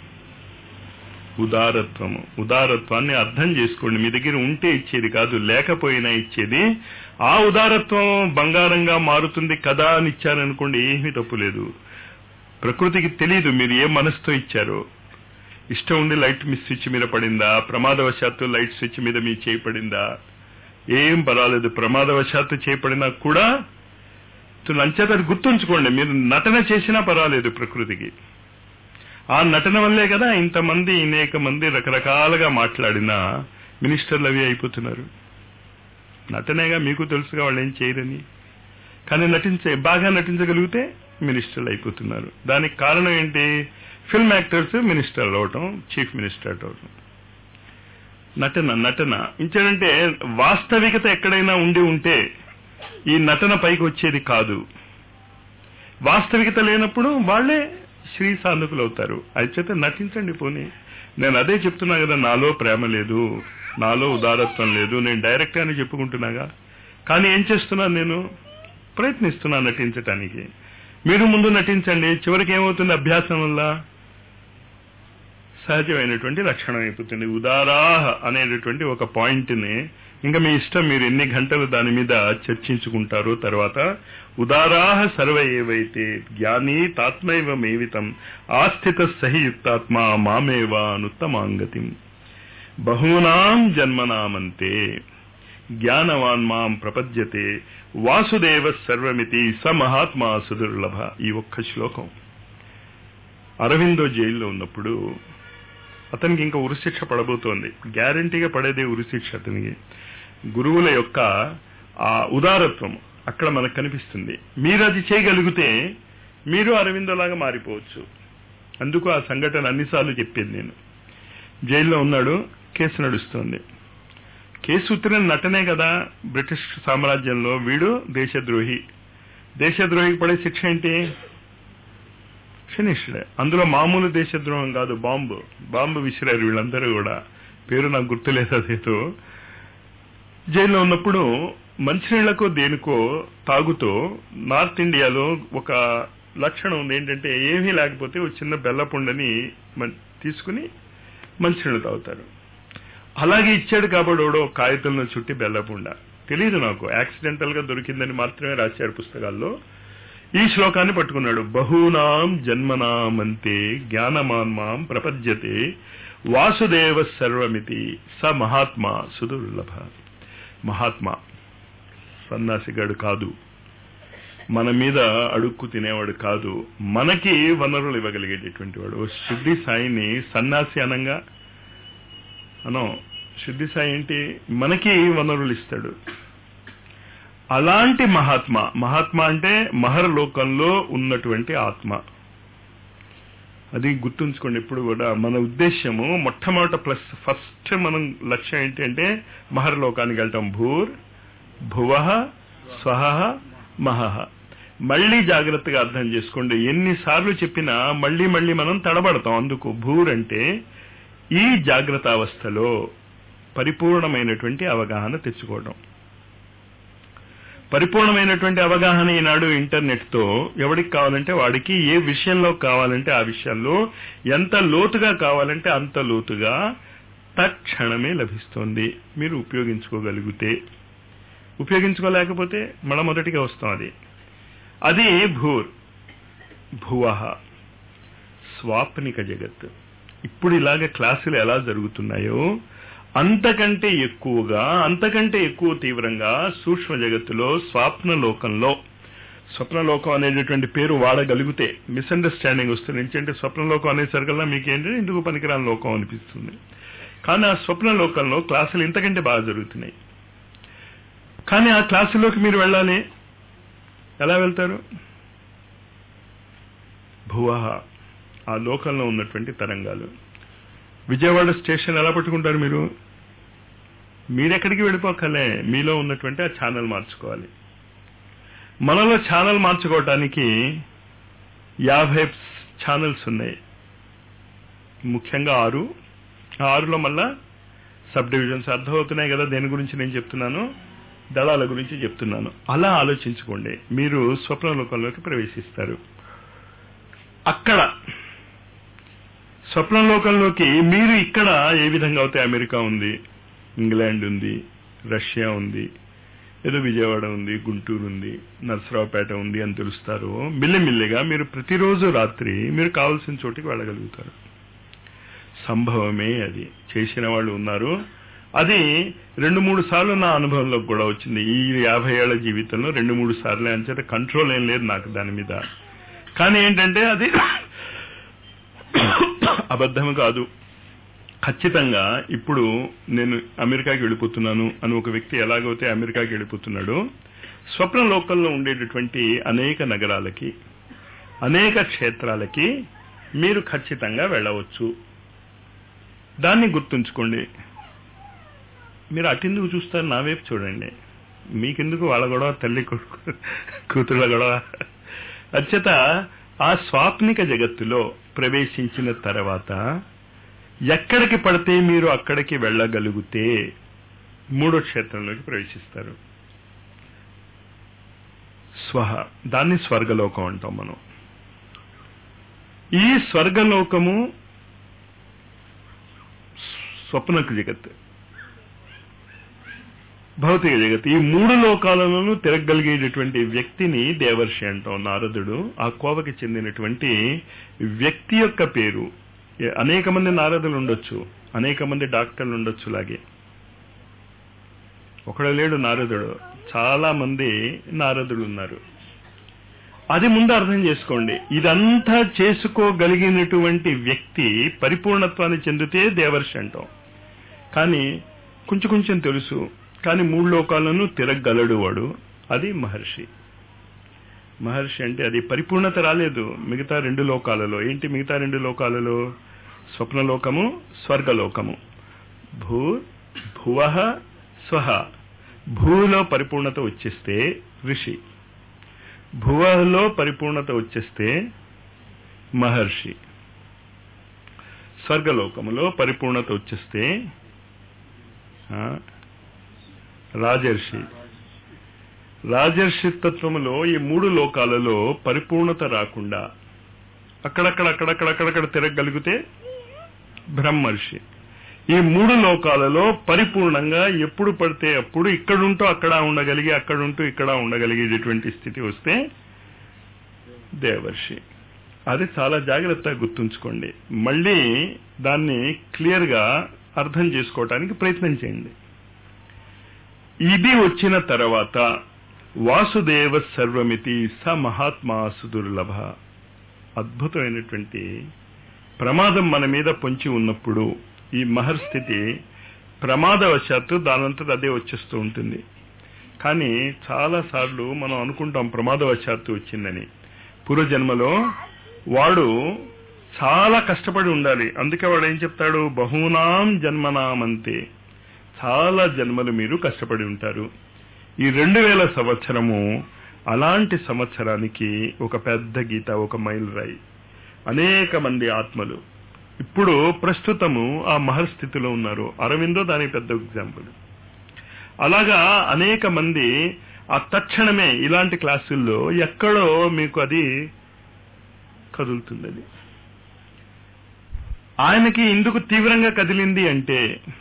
A: ఉదారత్వము ఉదారత్వాన్ని అర్థం చేసుకోండి మీ దగ్గర ఉంటే ఇచ్చేది కాదు లేకపోయినా ఇచ్చేది ఆ ఉదారత్వం బంగారంగా మారుతుంది కదా అని ఇచ్చారనుకోండి ఏమీ తప్పు లేదు ప్రకృతికి తెలియదు మీరు ఏ మనసుతో ఇచ్చారో ఇష్టం ఉండి లైట్ మీ స్విచ్ మీద పడిందా ప్రమాదవశాత్తు లైట్ స్విచ్ మీద మీ చేయి పడిందా ఏం పర్వాలేదు ప్రమాదవశాత్తు చేయబడినా కూడా అంచేత అది గుర్తుంచుకోండి మీరు నటన చేసినా పర్వాలేదు ప్రకృతికి ఆ నటన వల్లే కదా ఇంతమంది అనేక మంది రకరకాలుగా మాట్లాడినా మినిస్టర్లు అవి అయిపోతున్నారు నటనేగా మీకు తెలుసుగా వాళ్ళు ఏం చేయరని కానీ నటించే బాగా నటించగలిగితే మినిస్టర్లు అయిపోతున్నారు దానికి కారణం ఏంటి ఫిల్మ్ యాక్టర్స్ మినిస్టర్లు అవటం చీఫ్ మినిస్టర్ అవటం నటన నటన ఇంకేంటంటే వాస్తవికత ఎక్కడైనా ఉండి ఉంటే ఈ నటన పైకి వచ్చేది కాదు వాస్తవికత లేనప్పుడు వాళ్లే శ్రీ సాధకులు అవుతారు అయితే నటించండి పోనీ నేను అదే చెప్తున్నా కదా నాలో ప్రేమ లేదు నాలో ఉదారత్వం లేదు నేను డైరెక్ట్ గానే చెప్పుకుంటున్నాగా కానీ ఏం చేస్తున్నాను నేను ప్రయత్నిస్తున్నా నటించటానికి మీరు ముందు నటించండి చివరికి ఏమవుతుంది అభ్యాసం వల్ల సహజమైనటువంటి లక్షణం అయిపోతుంది ఉదారాహ అనేటటువంటి ఒక పాయింట్ని ఇంకా మీ ఇష్టం మీరు ఎన్ని గంటలు దాని మీద చర్చించుకుంటారో తర్వాత ఉదారాహ సర్వ ఏవైతే జ్ఞాని తాత్మైవ మేవితం ఆస్థిత సహియుక్తాత్మ మామేవ అనుత్తమాంగతిం బహూనాం జన్మనామంతే జ్ఞానవాన్ మాం ప్రపద్యతే వాసుదేవ సర్వమితి స మహాత్మా సుదుర్లభ ఈ ఒక్క శ్లోకం అరవిందో జైల్లో ఉన్నప్పుడు అతనికి ఇంకా ఉరిశిక్ష పడబోతోంది గ్యారంటీగా పడేదే ఉరిశిక్ష అతనికి గురువుల యొక్క ఆ ఉదారత్వం అక్కడ మనకు కనిపిస్తుంది మీరు అది చేయగలిగితే మీరు అరవిందోలాగా మారిపోవచ్చు అందుకు ఆ సంఘటన అన్నిసార్లు చెప్పేది నేను జైల్లో ఉన్నాడు కేసు నడుస్తోంది కేసు ఉత్తరం నటనే కదా బ్రిటిష్ సామ్రాజ్యంలో వీడు దేశద్రోహి దేశద్రోహికి పడే శిక్ష ఏంటి ఫినిష్డ్ అందులో మామూలు దేశద్రోహం కాదు బాంబు బాంబు విసిరారు వీళ్ళందరూ కూడా పేరు నాకు గుర్తులేదు అదేదో జైల్లో ఉన్నప్పుడు మంచినీళ్లకో దేనికో తాగుతూ నార్త్ ఇండియాలో ఒక లక్షణం ఉంది ఏంటంటే ఏమీ లేకపోతే ఒక చిన్న బెల్లపుండని తీసుకుని మంచినీళ్ళు తాగుతారు అలాగే ఇచ్చాడు కాబట్టి ఒక కాగితంలో చుట్టి బెల్లపుండ తెలియదు నాకు యాక్సిడెంటల్ గా దొరికిందని మాత్రమే రాశారు పుస్తకాల్లో ఈ శ్లోకాన్ని పట్టుకున్నాడు బహూనాం జన్మనామంతే జ్ఞానమాన్మాం ప్రపద్యతే వాసుదేవ సర్వమితి స మహాత్మా సుదుర్లభ మహాత్మా సన్నాసిగాడు కాదు మన మీద అడుక్కు తినేవాడు కాదు మనకి వనరులు ఇవ్వగలిగేటటువంటి వాడు శుద్ధి సాయిని సన్నాసి అనంగా అనం శుద్ధి సాయి ఏంటి మనకి వనరులు ఇస్తాడు అలాంటి మహాత్మ మహాత్మ అంటే మహర్ లోకంలో ఉన్నటువంటి ఆత్మ అది గుర్తుంచుకోండి ఇప్పుడు కూడా మన ఉద్దేశ్యము మొట్టమొదట ప్లస్ ఫస్ట్ మనం లక్ష్యం ఏంటి అంటే మహర్ లోకానికి వెళ్తాం భూర్ భువ స్వహ మహహ మళ్ళీ జాగ్రత్తగా అర్థం చేసుకోండి ఎన్నిసార్లు చెప్పినా మళ్ళీ మళ్ళీ మనం తడబడతాం అందుకు భూర్ అంటే ఈ జాగ్రత్త అవస్థలో పరిపూర్ణమైనటువంటి అవగాహన తెచ్చుకోవడం పరిపూర్ణమైనటువంటి అవగాహన ఈనాడు ఇంటర్నెట్ తో ఎవడికి కావాలంటే వాడికి ఏ విషయంలో కావాలంటే ఆ విషయాల్లో ఎంత లోతుగా కావాలంటే అంత లోతుగా తక్షణమే లభిస్తుంది మీరు ఉపయోగించుకోగలిగితే ఉపయోగించుకోలేకపోతే మన మొదటిగా వస్తాం అది అది భూర్ భువ స్వాప్నిక జగత్ ఇప్పుడు ఇలాగ క్లాసులు ఎలా జరుగుతున్నాయో అంతకంటే ఎక్కువగా అంతకంటే ఎక్కువ తీవ్రంగా సూక్ష్మ జగత్తులో స్వాప్న లోకంలో స్వప్నలోకం అనేటటువంటి పేరు వాడగలిగితే మిస్అండర్స్టాండింగ్ వస్తుంది ఏంటంటే స్వప్నలోకం అనేసరికల్లా మీకు ఏంటంటే ఇందుకు పనికిరాని లోకం అనిపిస్తుంది కానీ ఆ స్వప్న లోకంలో క్లాసులు ఇంతకంటే బాగా జరుగుతున్నాయి కానీ ఆ క్లాసులోకి మీరు వెళ్ళాలి ఎలా వెళ్తారు భువ ఆ లోకంలో ఉన్నటువంటి తరంగాలు విజయవాడ స్టేషన్ ఎలా పట్టుకుంటారు మీరు మీరెక్కడికి వెళ్ళిపోకలే మీలో ఉన్నటువంటి ఆ ఛానల్ మార్చుకోవాలి మనలో ఛానల్ మార్చుకోవటానికి యాభై ఛానల్స్ ఉన్నాయి ముఖ్యంగా ఆరు ఆ ఆరులో మళ్ళా సబ్ డివిజన్స్ అర్థమవుతున్నాయి కదా దేని గురించి నేను చెప్తున్నాను దళాల గురించి చెప్తున్నాను అలా ఆలోచించుకోండి మీరు స్వప్నలోకంలోకి ప్రవేశిస్తారు అక్కడ స్వప్నలోకంలోకి మీరు ఇక్కడ ఏ విధంగా అయితే అమెరికా ఉంది ఇంగ్లాండ్ ఉంది రష్యా ఉంది ఏదో విజయవాడ ఉంది గుంటూరు ఉంది నర్సరావుపేట ఉంది అని తెలుస్తారు మిల్లిమిల్లిగా మీరు ప్రతిరోజు రాత్రి మీరు కావాల్సిన చోటికి వెళ్ళగలుగుతారు సంభవమే అది చేసిన వాళ్ళు ఉన్నారు అది రెండు మూడు సార్లు నా అనుభవంలోకి కూడా వచ్చింది ఈ యాభై ఏళ్ల జీవితంలో రెండు మూడు సార్లు అంచేత కంట్రోల్ ఏం లేదు నాకు దాని మీద కానీ ఏంటంటే అది అబద్ధం కాదు ఖచ్చితంగా ఇప్పుడు నేను అమెరికాకి వెళ్ళిపోతున్నాను అని ఒక వ్యక్తి ఎలాగైతే అమెరికాకి వెళ్ళిపోతున్నాడో స్వప్న లోకంలో ఉండేటటువంటి అనేక నగరాలకి అనేక క్షేత్రాలకి మీరు ఖచ్చితంగా వెళ్ళవచ్చు దాన్ని గుర్తుంచుకోండి మీరు అటెందుకు చూస్తారు నా వైపు చూడండి మీకెందుకు వాళ్ళ గొడవ తల్లి కొడుకు కూతుళ్ళ గొడవ అచ్చత ఆ స్వాప్నిక జగత్తులో ప్రవేశించిన తర్వాత ఎక్కడికి పడితే మీరు అక్కడికి వెళ్ళగలిగితే మూడో క్షేత్రంలోకి ప్రవేశిస్తారు స్వహ దాన్ని స్వర్గలోకం అంటాం మనం ఈ స్వర్గలోకము స్వప్నకు జగత్ భౌతిక జగత్ ఈ మూడు లోకాలలోనూ తిరగగలిగేటటువంటి వ్యక్తిని దేవర్షి అంటాం నారదుడు ఆ కోవకి చెందినటువంటి వ్యక్తి యొక్క పేరు అనేక మంది నారదులు ఉండొచ్చు అనేక మంది డాక్టర్లు ఉండొచ్చు లాగే ఒకడు లేడు నారదుడు చాలా మంది నారదులు ఉన్నారు అది ముందు అర్థం చేసుకోండి ఇదంతా చేసుకోగలిగినటువంటి వ్యక్తి పరిపూర్ణత్వాన్ని చెందితే దేవర్షి అంటాం కానీ కొంచెం కొంచెం తెలుసు కానీ మూడు లోకాలను తిరగలడు వాడు అది మహర్షి మహర్షి అంటే అది పరిపూర్ణత రాలేదు మిగతా రెండు లోకాలలో ఏంటి మిగతా రెండు లోకాలలో స్వప్నలోకము స్వర్గలోకము భూ భువ స్వహ భూలో పరిపూర్ణత వచ్చేస్తే ఋషి భువలో పరిపూర్ణత వచ్చేస్తే మహర్షి స్వర్గలోకములో పరిపూర్ణత వచ్చేస్తే రాజర్షి రాజర్షి తత్వములో ఈ మూడు లోకాలలో పరిపూర్ణత రాకుండా అక్కడక్కడ అక్కడక్కడక్కడక్కడ తిరగగలిగితే బ్రహ్మర్షి ఈ మూడు లోకాలలో పరిపూర్ణంగా ఎప్పుడు పడితే అప్పుడు ఇక్కడుంటూ అక్కడ ఉండగలిగి అక్కడుంటూ ఇక్కడ ఉండగలిగేటటువంటి స్థితి వస్తే దేవర్షి అది చాలా జాగ్రత్తగా గుర్తుంచుకోండి మళ్ళీ దాన్ని క్లియర్ గా అర్థం చేసుకోవటానికి ప్రయత్నం చేయండి ఇది వచ్చిన తర్వాత వాసుదేవ సర్వమితి స మహాత్మా సుదుర్లభ అద్భుతమైనటువంటి ప్రమాదం మన మీద పొంచి ఉన్నప్పుడు ఈ మహర్స్థితి ప్రమాదవశాత్తు దానంతట అదే వచ్చేస్తూ ఉంటుంది కానీ చాలా సార్లు మనం అనుకుంటాం ప్రమాదవశాత్తు వచ్చిందని పూర్వజన్మలో వాడు చాలా కష్టపడి ఉండాలి అందుకే వాడు ఏం చెప్తాడు బహునాం జన్మనామంతే చాలా జన్మలు మీరు కష్టపడి ఉంటారు ఈ రెండు వేల సంవత్సరము అలాంటి సంవత్సరానికి ఒక పెద్ద గీత ఒక మైల్ రాయి అనేక మంది ఆత్మలు ఇప్పుడు ప్రస్తుతము ఆ మహర్స్థితిలో ఉన్నారు అరవిందో దానికి పెద్ద ఎగ్జాంపుల్ అలాగా అనేక మంది ఆ తక్షణమే ఇలాంటి క్లాసుల్లో ఎక్కడో మీకు అది కదులుతుంది అది ఆయనకి ఎందుకు తీవ్రంగా కదిలింది అంటే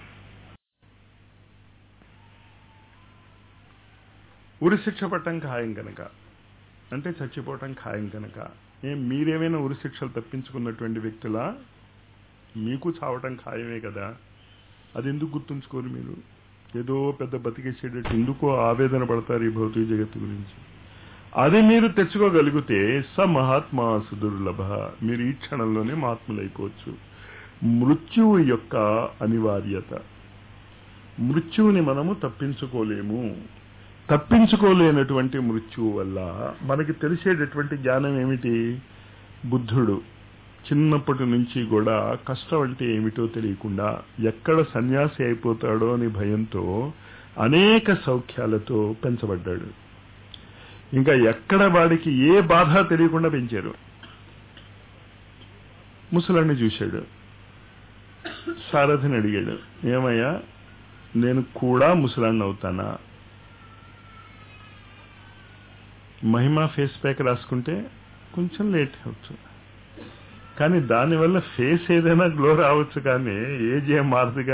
A: ఉరిశిక్ష పట్టం ఖాయం కనుక అంటే చచ్చిపోవటం ఖాయం కనుక ఏం మీరేమైనా ఉరిశిక్షలు తప్పించుకున్నటువంటి వ్యక్తులా మీకు చావటం ఖాయమే కదా అది ఎందుకు గుర్తుంచుకోరు మీరు ఏదో పెద్ద బతికేసేటట్టు ఎందుకో ఆవేదన పడతారు ఈ భౌతిక జగత్తు గురించి అది మీరు తెచ్చుకోగలిగితే స మహాత్మా సుదుర్లభ మీరు ఈ క్షణంలోనే మహాత్ములైపోవచ్చు మృత్యువు యొక్క అనివార్యత మృత్యువుని మనము తప్పించుకోలేము తప్పించుకోలేనటువంటి మృత్యువు వల్ల మనకి తెలిసేటటువంటి జ్ఞానం ఏమిటి బుద్ధుడు చిన్నప్పటి నుంచి కూడా కష్టం అంటే ఏమిటో తెలియకుండా ఎక్కడ సన్యాసి అయిపోతాడో అని భయంతో అనేక సౌఖ్యాలతో పెంచబడ్డాడు ఇంకా ఎక్కడ వాడికి ఏ బాధ తెలియకుండా పెంచారు ముసలాన్ని చూశాడు సారథిని అడిగాడు ఏమయ్యా నేను కూడా ముసలాన్ని అవుతానా మహిమా ఫేస్ ప్యాక్ రాసుకుంటే కొంచెం లేట్ అవచ్చు కానీ దానివల్ల ఫేస్ ఏదైనా గ్లో రావచ్చు కానీ ఏజ్ ఏం మారదుగా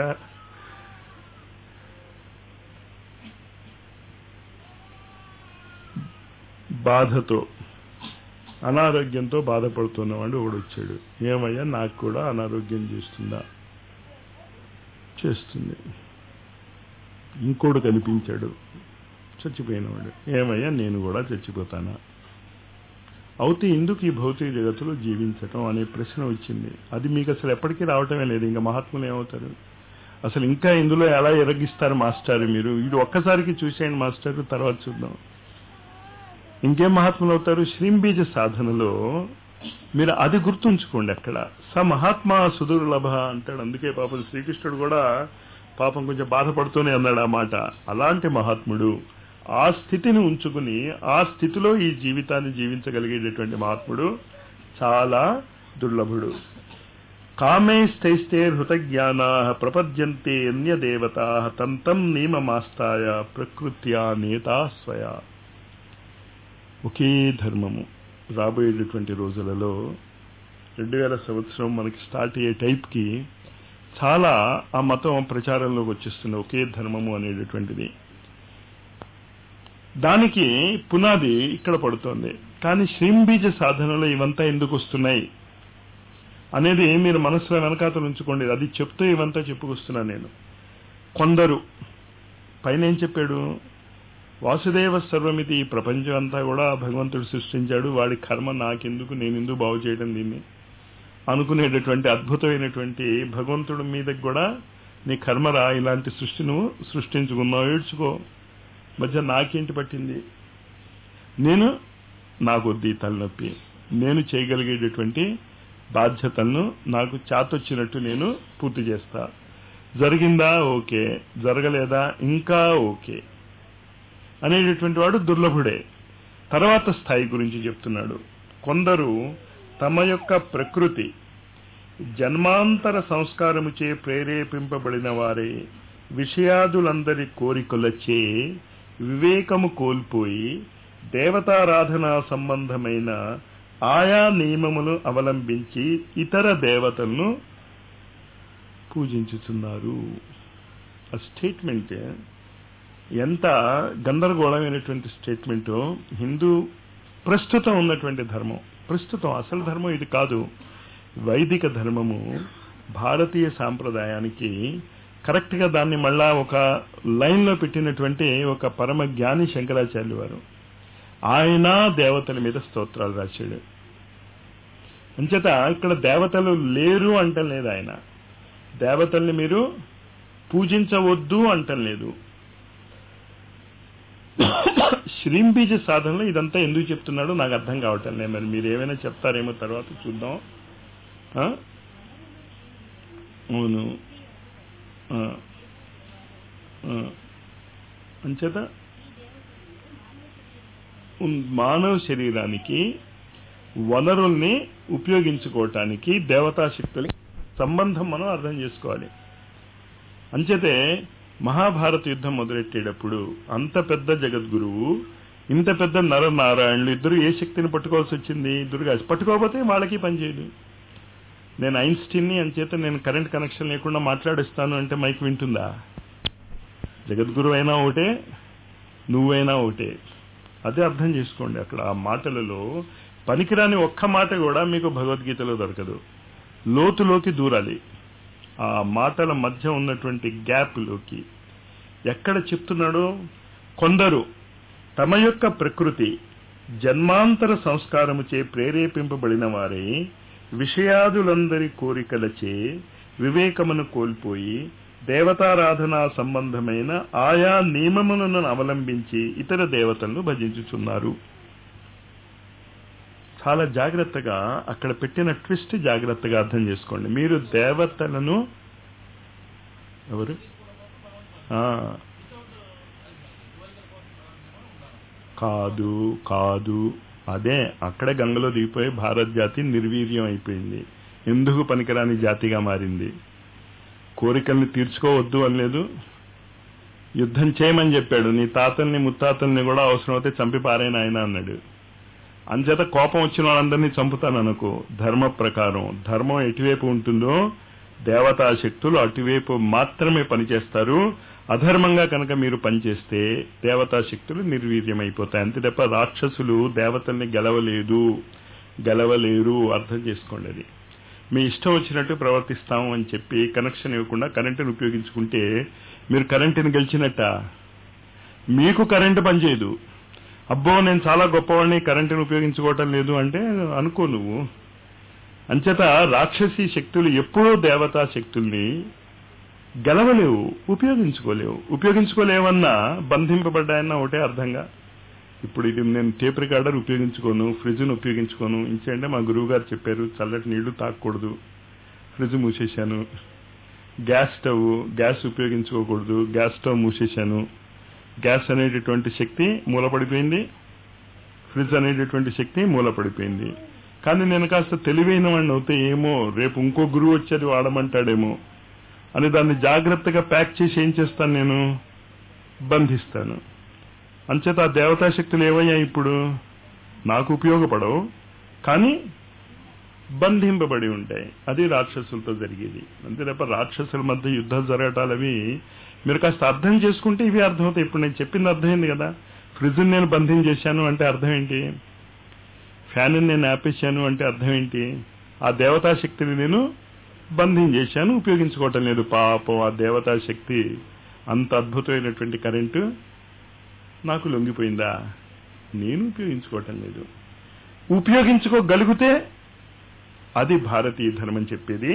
A: బాధతో అనారోగ్యంతో బాధపడుతున్నవాడు ఒకడు వచ్చాడు ఏమయ్యా నాకు కూడా అనారోగ్యం చేస్తుందా చేస్తుంది ఇంకోడు కనిపించాడు చచ్చిపోయినవాడు ఏమయ్యా నేను కూడా చచ్చిపోతానా అవుతే ఎందుకు ఈ భౌతిక జగత్తులో జీవించటం అనే ప్రశ్న వచ్చింది అది మీకు అసలు ఎప్పటికీ రావటమే లేదు ఇంకా మహాత్ములు ఏమవుతారు అసలు ఇంకా ఇందులో ఎలా ఎరగిస్తారు మాస్టర్ మీరు ఇది ఒక్కసారికి చూసేయండి మాస్టర్ తర్వాత చూద్దాం ఇంకేం మహాత్ములు అవుతారు శ్రీంబీజ సాధనలో మీరు అది గుర్తుంచుకోండి అక్కడ స మహాత్మా సుదుర్లభ అంటాడు అందుకే పాపం శ్రీకృష్ణుడు కూడా పాపం కొంచెం బాధపడుతూనే అన్నాడు ఆ మాట అలాంటి మహాత్ముడు ఆ స్థితిని ఉంచుకుని ఆ స్థితిలో ఈ జీవితాన్ని జీవించగలిగేటటువంటి మహాత్ముడు చాలా దుర్లభుడు కామైస్తైస్తే హృతజ్ఞానా ప్రపద్యంతే అన్యదేవతా తంతం నియమమాస్తాయ ప్రకృత్యా నేతా స్వయా ఒకే ధర్మము రాబోయేటటువంటి రోజులలో రెండు వేల సంవత్సరం మనకి స్టార్ట్ అయ్యే టైప్కి చాలా ఆ మతం ప్రచారంలోకి వచ్చేస్తుంది ఒకే ధర్మము అనేటటువంటిది దానికి పునాది ఇక్కడ పడుతోంది కానీ శ్రీంబీజ సాధనలో ఇవంతా ఎందుకు వస్తున్నాయి అనేది మీరు మనసులో వెనకాతలు ఉంచుకోండి అది చెప్తూ ఇవంతా చెప్పుకొస్తున్నాను నేను కొందరు పైన ఏం చెప్పాడు వాసుదేవ సర్వమితి ఈ ప్రపంచం అంతా కూడా భగవంతుడు సృష్టించాడు వాడి కర్మ నాకెందుకు నేను ఎందుకు బాగు చేయడం దీన్ని అనుకునేటటువంటి అద్భుతమైనటువంటి భగవంతుడి మీదకి కూడా నీ కర్మరా ఇలాంటి సృష్టి నువ్వు సృష్టించుకున్నావు ఏడ్చుకో మధ్య నాకేంటి పట్టింది నేను నాకొద్ది తలనొప్పి నేను చేయగలిగేటటువంటి బాధ్యతలను నాకు చాతొచ్చినట్టు నేను పూర్తి చేస్తా జరిగిందా ఓకే జరగలేదా ఇంకా ఓకే అనేటటువంటి వాడు దుర్లభుడే తర్వాత స్థాయి గురించి చెప్తున్నాడు కొందరు తమ యొక్క ప్రకృతి జన్మాంతర సంస్కారముచే ప్రేరేపింపబడిన వారే విషయాదులందరి కోరికలచే వివేకము కోల్పోయి దేవతారాధన సంబంధమైన ఆయా నియమములు అవలంబించి ఇతర దేవతలను పూజించుతున్నారు ఆ స్టేట్మెంట్ ఎంత గందరగోళమైనటువంటి స్టేట్మెంట్ హిందూ ప్రస్తుతం ఉన్నటువంటి ధర్మం ప్రస్తుతం అసలు ధర్మం ఇది కాదు వైదిక ధర్మము భారతీయ సాంప్రదాయానికి కరెక్ట్ గా దాన్ని మళ్ళా ఒక లైన్ లో పెట్టినటువంటి ఒక పరమ జ్ఞాని శంకరాచార్య వారు ఆయన దేవతల మీద స్తోత్రాలు రాశాడు అంచేత ఇక్కడ దేవతలు లేరు అంటం లేదు ఆయన దేవతల్ని మీరు పూజించవద్దు అంటం లేదు శ్రీంబీజ సాధనలో ఇదంతా ఎందుకు చెప్తున్నాడో నాకు అర్థం కావటం లేదు మరి మీరు ఏమైనా చెప్తారేమో తర్వాత చూద్దాం ఆ? అవును ఆ. ఆ. అంచేత ఉన్- మానవ శరీరానికి వనరుల్ని ఉపయోగించుకోవటానికి దేవతా శక్తులకి సంబంధం మనం అర్థం చేసుకోవాలి అంచేతే మహాభారత యుద్ధం మొదలెట్టేటప్పుడు అంత పెద్ద జగద్గురువు ఇంత పెద్ద నరనారాయణులు ఇద్దరు ఏ శక్తిని పట్టుకోవాల్సి వచ్చింది దుర్గా పట్టుకోకపోతే వాళ్ళకి పనిచేయదు నేను ఐన్స్టీన్ని అంచేత నేను కరెంట్ కనెక్షన్ లేకుండా మాట్లాడిస్తాను అంటే మైక్ వింటుందా జగద్గురు అయినా ఒకటే నువ్వైనా ఒకటే అదే అర్థం చేసుకోండి అక్కడ ఆ మాటలలో పనికిరాని ఒక్క మాట కూడా మీకు భగవద్గీతలో దొరకదు లోతులోకి దూరాలి ఆ మాటల మధ్య ఉన్నటువంటి గ్యాప్లోకి ఎక్కడ చెప్తున్నాడో కొందరు తమ యొక్క ప్రకృతి జన్మాంతర సంస్కారముచే ప్రేరేపింపబడిన వారే విషయాదులందరి కోరికలచే వివేకమును కోల్పోయి దేవతారాధనా సంబంధమైన ఆయా నియమములను అవలంబించి ఇతర దేవతలను భజించుచున్నారు చాలా జాగ్రత్తగా అక్కడ పెట్టిన ట్విస్ట్ జాగ్రత్తగా అర్థం చేసుకోండి మీరు దేవతలను ఎవరు ఆ, కాదు కాదు అదే అక్కడే గంగలో దిగిపోయి భారత్ జాతి నిర్వీర్యం అయిపోయింది ఎందుకు పనికిరాని జాతిగా మారింది కోరికల్ని తీర్చుకోవద్దు అనలేదు యుద్ధం చేయమని చెప్పాడు నీ తాతల్ని ముత్తాతల్ని కూడా అవసరమైతే చంపి పారేన ఆయన అన్నాడు అంచేత కోపం వచ్చిన వాళ్ళందరినీ చంపుతాను అనుకో ధర్మ ప్రకారం ధర్మం ఎటువైపు ఉంటుందో దేవతా శక్తులు అటువైపు మాత్రమే పనిచేస్తారు అధర్మంగా కనుక మీరు పనిచేస్తే దేవతా శక్తులు నిర్వీర్యమైపోతాయి అంతే తప్ప రాక్షసులు దేవతల్ని గెలవలేదు గెలవలేరు అర్థం చేసుకోండి అది మీ ఇష్టం వచ్చినట్టు ప్రవర్తిస్తాము అని చెప్పి కనెక్షన్ ఇవ్వకుండా కరెంటుని ఉపయోగించుకుంటే మీరు కరెంటుని గెలిచినట్ట మీకు కరెంటు పనిచేయదు అబ్బో నేను చాలా గొప్పవాడిని కరెంటుని ఉపయోగించుకోవటం లేదు అంటే అనుకో నువ్వు అంచేత రాక్షసి శక్తులు ఎప్పుడూ దేవతా శక్తుల్ని గెలవలేవు ఉపయోగించుకోలేవు ఉపయోగించుకోలేవన్నా బంధింపబడ్డాయన్న ఒకటే అర్థంగా ఇప్పుడు ఇది నేను టేప్ రికార్డర్ ఉపయోగించుకోను ఫ్రిడ్జ్ను ఉపయోగించుకోను ఇంచేయంటే మా గురువు గారు చెప్పారు చల్లటి నీళ్లు తాగకూడదు ఫ్రిడ్జ్ మూసేశాను గ్యాస్ స్టవ్ గ్యాస్ ఉపయోగించుకోకూడదు గ్యాస్ స్టవ్ మూసేశాను గ్యాస్ అనేటటువంటి శక్తి మూలపడిపోయింది ఫ్రిడ్జ్ అనేటటువంటి శక్తి మూలపడిపోయింది కానీ నేను కాస్త తెలివైన వాడిని అవుతే ఏమో రేపు ఇంకో గురువు వచ్చి అది వాడమంటాడేమో అని దాన్ని జాగ్రత్తగా ప్యాక్ చేసి ఏం చేస్తాను నేను బంధిస్తాను అంచేత ఆ దేవతా శక్తులు ఏమయ్యాయి ఇప్పుడు నాకు ఉపయోగపడవు కానీ బంధింపబడి ఉంటాయి అది రాక్షసులతో జరిగేది అంతే తప్ప రాక్షసుల మధ్య యుద్ధాలు జరగటాలు అవి మీరు కాస్త అర్థం చేసుకుంటే ఇవి అర్థమవుతాయి ఇప్పుడు నేను చెప్పింది అర్థమైంది కదా ఫ్రిడ్జ్ నేను బంధం చేశాను అంటే అర్థం ఏంటి ఫ్యాన్ నేను ఆపేశాను అంటే అర్థం ఏంటి ఆ దేవతా శక్తిని నేను బంధం చేశాను ఉపయోగించుకోవటం లేదు పాపం ఆ దేవతా శక్తి అంత అద్భుతమైనటువంటి కరెంటు నాకు లొంగిపోయిందా నేను ఉపయోగించుకోవటం లేదు ఉపయోగించుకోగలిగితే అది భారతీయ ధర్మం చెప్పేది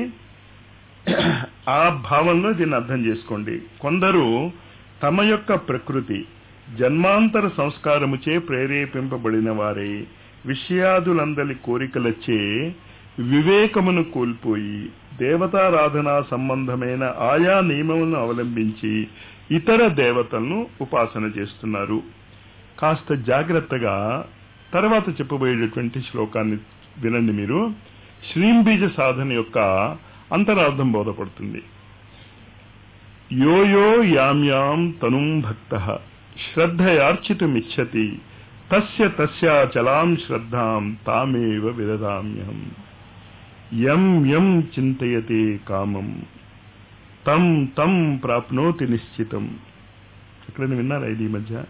A: ఆ భావంలో దీన్ని అర్థం చేసుకోండి కొందరు తమ యొక్క ప్రకృతి జన్మాంతర సంస్కారముచే ప్రేరేపింపబడిన వారై విషయాదులందరి కోరికలచే వివేకమును కోల్పోయి దేవతారాధనా సంబంధమైన ఆయా నియమములను అవలంబించి ఇతర దేవతలను ఉపాసన చేస్తున్నారు కాస్త జాగ్రత్తగా తర్వాత చెప్పబోయేటటువంటి శ్లోకాన్ని వినండి మీరు శ్రీంబీజ సాధన యొక్క అంతరార్థం బోధపడుతుంది యో యో యామ్యాం తనుం భక్త శ్రద్ధయార్చితుమిచ్చతి తస్య తస్యాచలాం శ్రద్ధాం తామేవ విదదామ్యహం యం యం చింతయతే కామం తం తం ప్రాప్నోతి నిశ్చితం ఎక్కడైనా విన్నారా ఇది ఈ మధ్య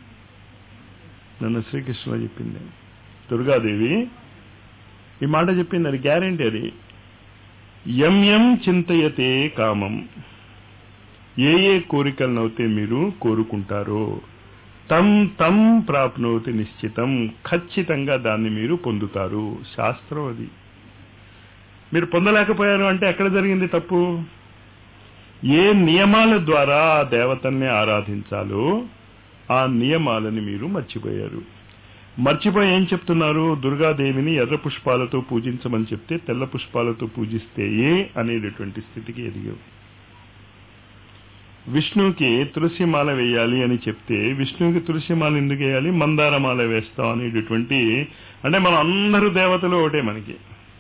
A: నన్ను శ్రీకృష్ణ చెప్పింది దుర్గాదేవి ఈ మాట చెప్పింది అది గ్యారంటీ అది ఎం ఎం చింతయతే కామం ఏ ఏ కోరికలనైతే మీరు కోరుకుంటారో తం తం ప్రాప్నోతి నిశ్చితం ఖచ్చితంగా దాన్ని మీరు పొందుతారు శాస్త్రం అది మీరు పొందలేకపోయారు అంటే ఎక్కడ జరిగింది తప్పు ఏ నియమాల ద్వారా ఆ దేవతల్ని ఆరాధించాలో ఆ నియమాలని మీరు మర్చిపోయారు మర్చిపోయి ఏం చెప్తున్నారు దుర్గాదేవిని ఎర్ర పుష్పాలతో పూజించమని చెప్తే తెల్ల పుష్పాలతో పూజిస్తే ఏ అనేటటువంటి స్థితికి ఎదిగావు విష్ణువుకి తులసి మాల వేయాలి అని చెప్తే విష్ణువుకి తులసి మాల ఎందుకు వేయాలి మందార మాల వేస్తాం అనేటటువంటి అంటే మన అందరూ దేవతలు ఒకటే మనకి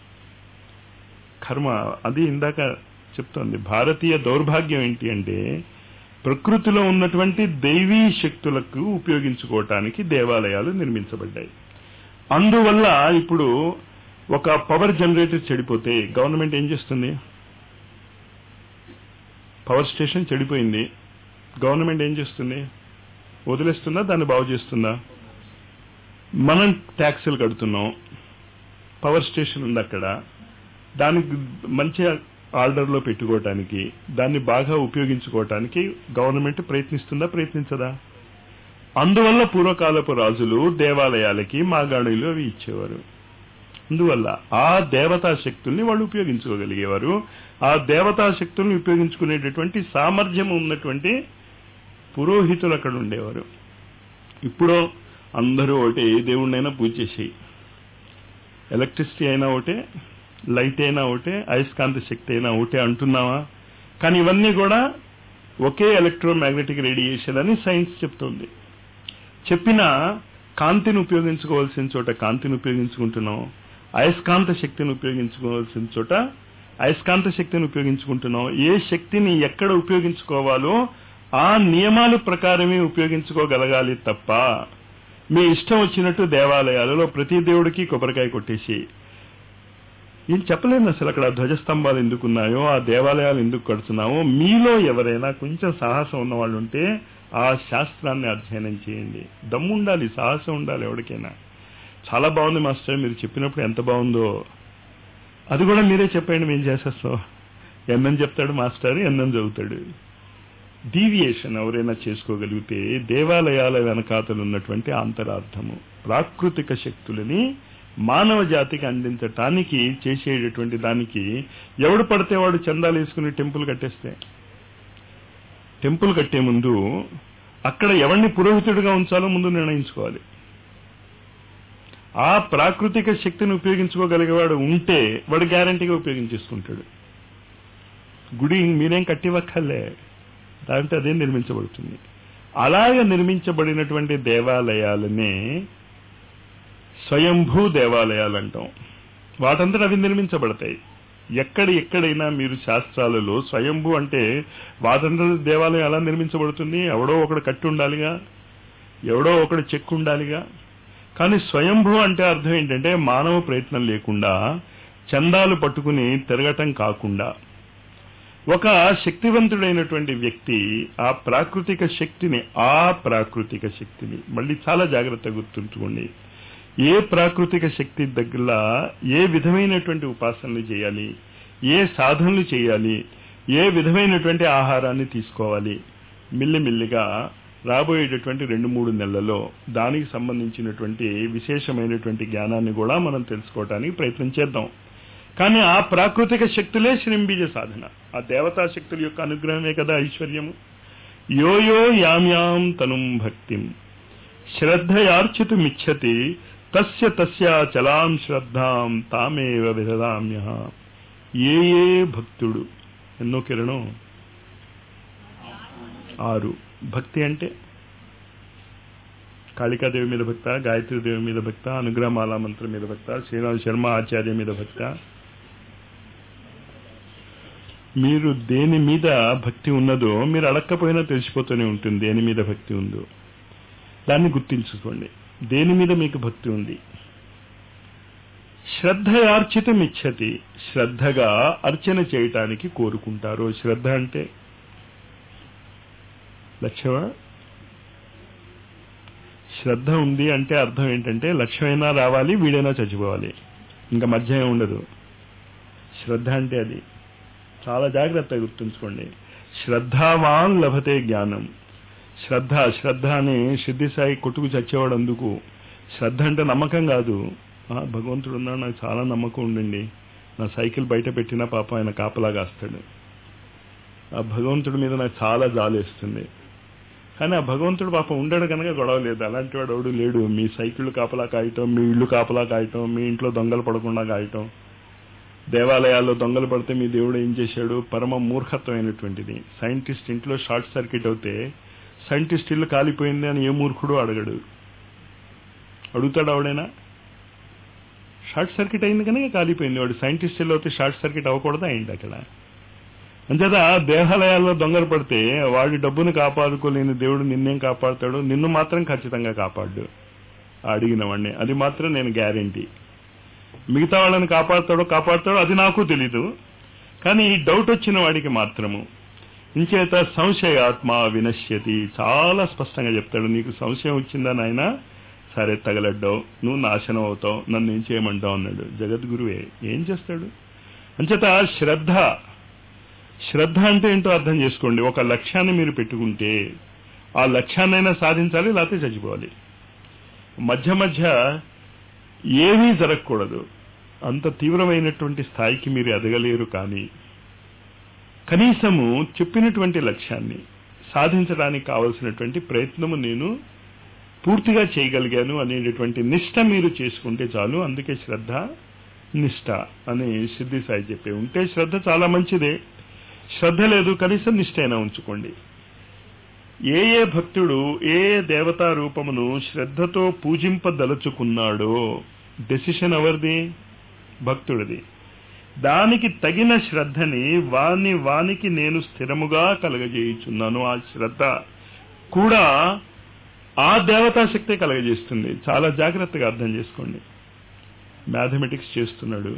A: కర్మ అది ఇందాక చెప్తోంది భారతీయ దౌర్భాగ్యం ఏంటి అంటే ప్రకృతిలో ఉన్నటువంటి దైవీ శక్తులకు ఉపయోగించుకోవటానికి దేవాలయాలు నిర్మించబడ్డాయి అందువల్ల ఇప్పుడు ఒక పవర్ జనరేటర్ చెడిపోతే గవర్నమెంట్ ఏం చేస్తుంది పవర్ స్టేషన్ చెడిపోయింది గవర్నమెంట్ ఏం చేస్తుంది వదిలేస్తుందా దాన్ని బాగు చేస్తుందా మనం ట్యాక్సులు కడుతున్నాం పవర్ స్టేషన్ ఉంది అక్కడ దానికి మంచి ఆర్డర్లో పెట్టుకోవటానికి దాన్ని బాగా ఉపయోగించుకోవటానికి గవర్నమెంట్ ప్రయత్నిస్తుందా ప్రయత్నించదా అందువల్ల పూర్వకాలపు రాజులు దేవాలయాలకి మాగాణులు అవి ఇచ్చేవారు అందువల్ల ఆ దేవతా శక్తుల్ని వాళ్ళు ఉపయోగించుకోగలిగేవారు ఆ దేవతా శక్తుల్ని ఉపయోగించుకునేటటువంటి సామర్థ్యం ఉన్నటువంటి పురోహితులు అక్కడ ఉండేవారు ఇప్పుడు అందరూ ఒకటి ఏ దేవుణ్ణైనా పూజ చేసేయి ఎలక్ట్రిసిటీ అయినా ఒకటే లైట్ అయినా ఒకటే అయస్కాంత శక్తి అయినా ఒకటే అంటున్నావా కానీ ఇవన్నీ కూడా ఒకే ఎలక్ట్రోమాగ్నెటిక్ రేడియేషన్ అని సైన్స్ చెప్తుంది చెప్పిన కాంతిని ఉపయోగించుకోవాల్సిన చోట కాంతిని ఉపయోగించుకుంటున్నాం అయస్కాంత శక్తిని ఉపయోగించుకోవాల్సిన చోట అయస్కాంత శక్తిని ఉపయోగించుకుంటున్నాం ఏ శక్తిని ఎక్కడ ఉపయోగించుకోవాలో ఆ నియమాల ప్రకారమే ఉపయోగించుకోగలగాలి తప్ప మీ ఇష్టం వచ్చినట్టు దేవాలయాలలో ప్రతి దేవుడికి కొబ్బరికాయ కొట్టేసి ఏం చెప్పలేను అసలు అక్కడ ధ్వజస్తంభాలు ఎందుకున్నాయో ఆ దేవాలయాలు ఎందుకు కడుతున్నామో మీలో ఎవరైనా కొంచెం సాహసం ఉన్న వాళ్ళు ఉంటే ఆ శాస్త్రాన్ని అధ్యయనం చేయండి దమ్ము ఉండాలి సాహసం ఉండాలి ఎవరికైనా చాలా బాగుంది మాస్టర్ మీరు చెప్పినప్పుడు ఎంత బాగుందో అది కూడా మీరే చెప్పండి మేము చేసేస్తాం ఎన్నని చెప్తాడు మాస్టర్ ఎన్నని చదువుతాడు డీవియేషన్ ఎవరైనా చేసుకోగలిగితే దేవాలయాల వెనకాతలు ఉన్నటువంటి అంతరార్థము ప్రాకృతిక శక్తులని మానవ జాతికి అందించటానికి చేసేటటువంటి దానికి ఎవడు పడితే వాడు చందాలు వేసుకుని టెంపుల్ కట్టేస్తే టెంపుల్ కట్టే ముందు అక్కడ ఎవరిని పురోహితుడిగా ఉంచాలో ముందు నిర్ణయించుకోవాలి ఆ ప్రాకృతిక శక్తిని ఉపయోగించుకోగలిగేవాడు ఉంటే వాడు గ్యారంటీగా ఉపయోగించేసుకుంటాడు గుడి మీరేం కట్టివక్కర్లే దాంట్లో అదే నిర్మించబడుతుంది అలాగే నిర్మించబడినటువంటి దేవాలయాలనే స్వయంభూ దేవాలయాలు అంటాం వాటంతట అవి నిర్మించబడతాయి ఎక్కడ ఎక్కడైనా మీరు శాస్త్రాలలో స్వయంభూ అంటే వాటంతట దేవాలయం ఎలా నిర్మించబడుతుంది ఎవడో ఒకడు కట్టి ఉండాలిగా ఎవడో ఒకడు చెక్కు ఉండాలిగా కానీ స్వయంభూ అంటే అర్థం ఏంటంటే మానవ ప్రయత్నం లేకుండా చందాలు పట్టుకుని తిరగటం కాకుండా ఒక శక్తివంతుడైనటువంటి వ్యక్తి ఆ ప్రాకృతిక శక్తిని ఆ ప్రాకృతిక శక్తిని మళ్ళీ చాలా జాగ్రత్తగా గుర్తుంచుకోండి ఏ ప్రాకృతిక శక్తి దగ్గర ఏ విధమైనటువంటి ఉపాసనలు చేయాలి ఏ సాధనలు చేయాలి ఏ విధమైనటువంటి ఆహారాన్ని తీసుకోవాలి మిల్లిమిల్లిగా రాబోయేటటువంటి రెండు మూడు నెలలలో దానికి సంబంధించినటువంటి విశేషమైనటువంటి జ్ఞానాన్ని కూడా మనం తెలుసుకోవడానికి ప్రయత్నం చేద్దాం కానీ ఆ ప్రాకృతిక శక్తులే శ్రీంబీజ సాధన ఆ దేవతా శక్తుల యొక్క అనుగ్రహమే కదా ఐశ్వర్యము యోయో యామ్యాం తనుం భక్తిం శ్రద్ధయార్చితుమిచ్చతి తస్య తస్య చలాం శ్రద్ధాం తామేవ విదదామ్య ఏ ఏ భక్తుడు ఎన్నో కిరణం ఆరు భక్తి అంటే కాళికాదేవి మీద భక్త గాయత్రీదేవి మీద భక్త అనుగ్రహమాల మంత్రం మీద భక్త శ్రీరామ్ శర్మ ఆచార్య మీద భక్త మీరు దేని మీద భక్తి ఉన్నదో మీరు అడక్కపోయినా తెలిసిపోతూనే ఉంటుంది దేని మీద భక్తి ఉందో దాన్ని గుర్తించుకోండి దేని మీద మీకు భక్తి ఉంది శ్రద్ధయార్చితం ఇచ్చతి శ్రద్ధగా అర్చన చేయటానికి కోరుకుంటారు శ్రద్ధ అంటే లక్ష్యమా శ్రద్ధ ఉంది అంటే అర్థం ఏంటంటే లక్ష్యమైనా రావాలి వీడైనా చచ్చిపోవాలి ఇంకా మధ్య ఏం ఉండదు శ్రద్ధ అంటే అది చాలా జాగ్రత్తగా గుర్తుంచుకోండి శ్రద్ధావాన్ లభతే జ్ఞానం శ్రద్ధ శ్రద్ధ అని సిద్ధి సాయి కొట్టుకు చచ్చేవాడు అందుకు శ్రద్ధ అంటే నమ్మకం కాదు ఆ, భగవంతుడు ఉన్నాడు నాకు చాలా నమ్మకం ఉండండి నా సైకిల్ బయట పెట్టినా పాప ఆయన కాపలా కాస్తాడు ఆ భగవంతుడి మీద నాకు చాలా జాలేస్తుంది కానీ ఆ భగవంతుడు పాపం ఉండడు కనుక గొడవ లేదు అలాంటి వాడు ఎవడు లేడు మీ సైకిల్ కాపలా కాయటం మీ ఇల్లు కాపలా కాయటం మీ ఇంట్లో దొంగలు పడకుండా కాయటం దేవాలయాల్లో దొంగలు పడితే మీ దేవుడు ఏం చేశాడు పరమ మూర్ఖత్వమైనటువంటిది సైంటిస్ట్ ఇంట్లో షార్ట్ సర్క్యూట్ అవుతే సైంటిస్ట్ ఇల్లు కాలిపోయింది అని ఏ మూర్ఖుడు అడగడు అడుగుతాడు ఆవిడైనా షార్ట్ సర్క్యూట్ అయింది కనుక కాలిపోయింది వాడు సైంటిస్ట్ ఇల్లు అయితే షార్ట్ సర్క్యూట్ అవ్వకూడదా అయింది అక్కడ అంచేత దేవాలయాల్లో దొంగలు పడితే వాడి డబ్బును కాపాడుకోలేని దేవుడు నిన్నేం కాపాడుతాడు నిన్ను మాత్రం ఖచ్చితంగా కాపాడు అడిగిన వాడిని అది మాత్రం నేను గ్యారంటీ మిగతా వాళ్ళని కాపాడుతాడో కాపాడుతాడో అది నాకు తెలీదు కానీ ఈ డౌట్ వచ్చిన వాడికి మాత్రము ఇంచేత సంశయాత్మ వినశ్యతి చాలా స్పష్టంగా చెప్తాడు నీకు సంశయం వచ్చిందా నాయన సరే తగలడ్డావు నువ్వు నాశనం అవుతావు నన్ను ఏం చేయమంటావు అన్నాడు జగద్గురువే ఏం చేస్తాడు అంచేత శ్రద్ధ శ్రద్ధ అంటే ఏంటో అర్థం చేసుకోండి ఒక లక్ష్యాన్ని మీరు పెట్టుకుంటే ఆ లక్ష్యాన్నైనా సాధించాలి లేకపోతే చచ్చిపోవాలి మధ్య మధ్య ఏమీ జరగకూడదు అంత తీవ్రమైనటువంటి స్థాయికి మీరు ఎదగలేరు కానీ కనీసము చెప్పినటువంటి లక్ష్యాన్ని సాధించడానికి కావలసినటువంటి ప్రయత్నము నేను పూర్తిగా చేయగలిగాను అనేటటువంటి నిష్ట మీరు చేసుకుంటే చాలు అందుకే శ్రద్ధ నిష్ట అని సిద్ధి సాయి చెప్పే ఉంటే శ్రద్ధ చాలా మంచిదే శ్రద్ధ లేదు కనీసం నిష్ట అయినా ఉంచుకోండి ఏ ఏ భక్తుడు ఏ ఏ దేవతా రూపమును శ్రద్ధతో పూజింపదలుచుకున్నాడో డెసిషన్ ఎవరిది భక్తుడిది దానికి తగిన శ్రద్ధని వాని వానికి నేను స్థిరముగా కలగజేయుచున్నాను ఆ శ్రద్ధ కూడా ఆ దేవతా శక్తే కలగజేస్తుంది చాలా జాగ్రత్తగా అర్థం చేసుకోండి మ్యాథమెటిక్స్ చేస్తున్నాడు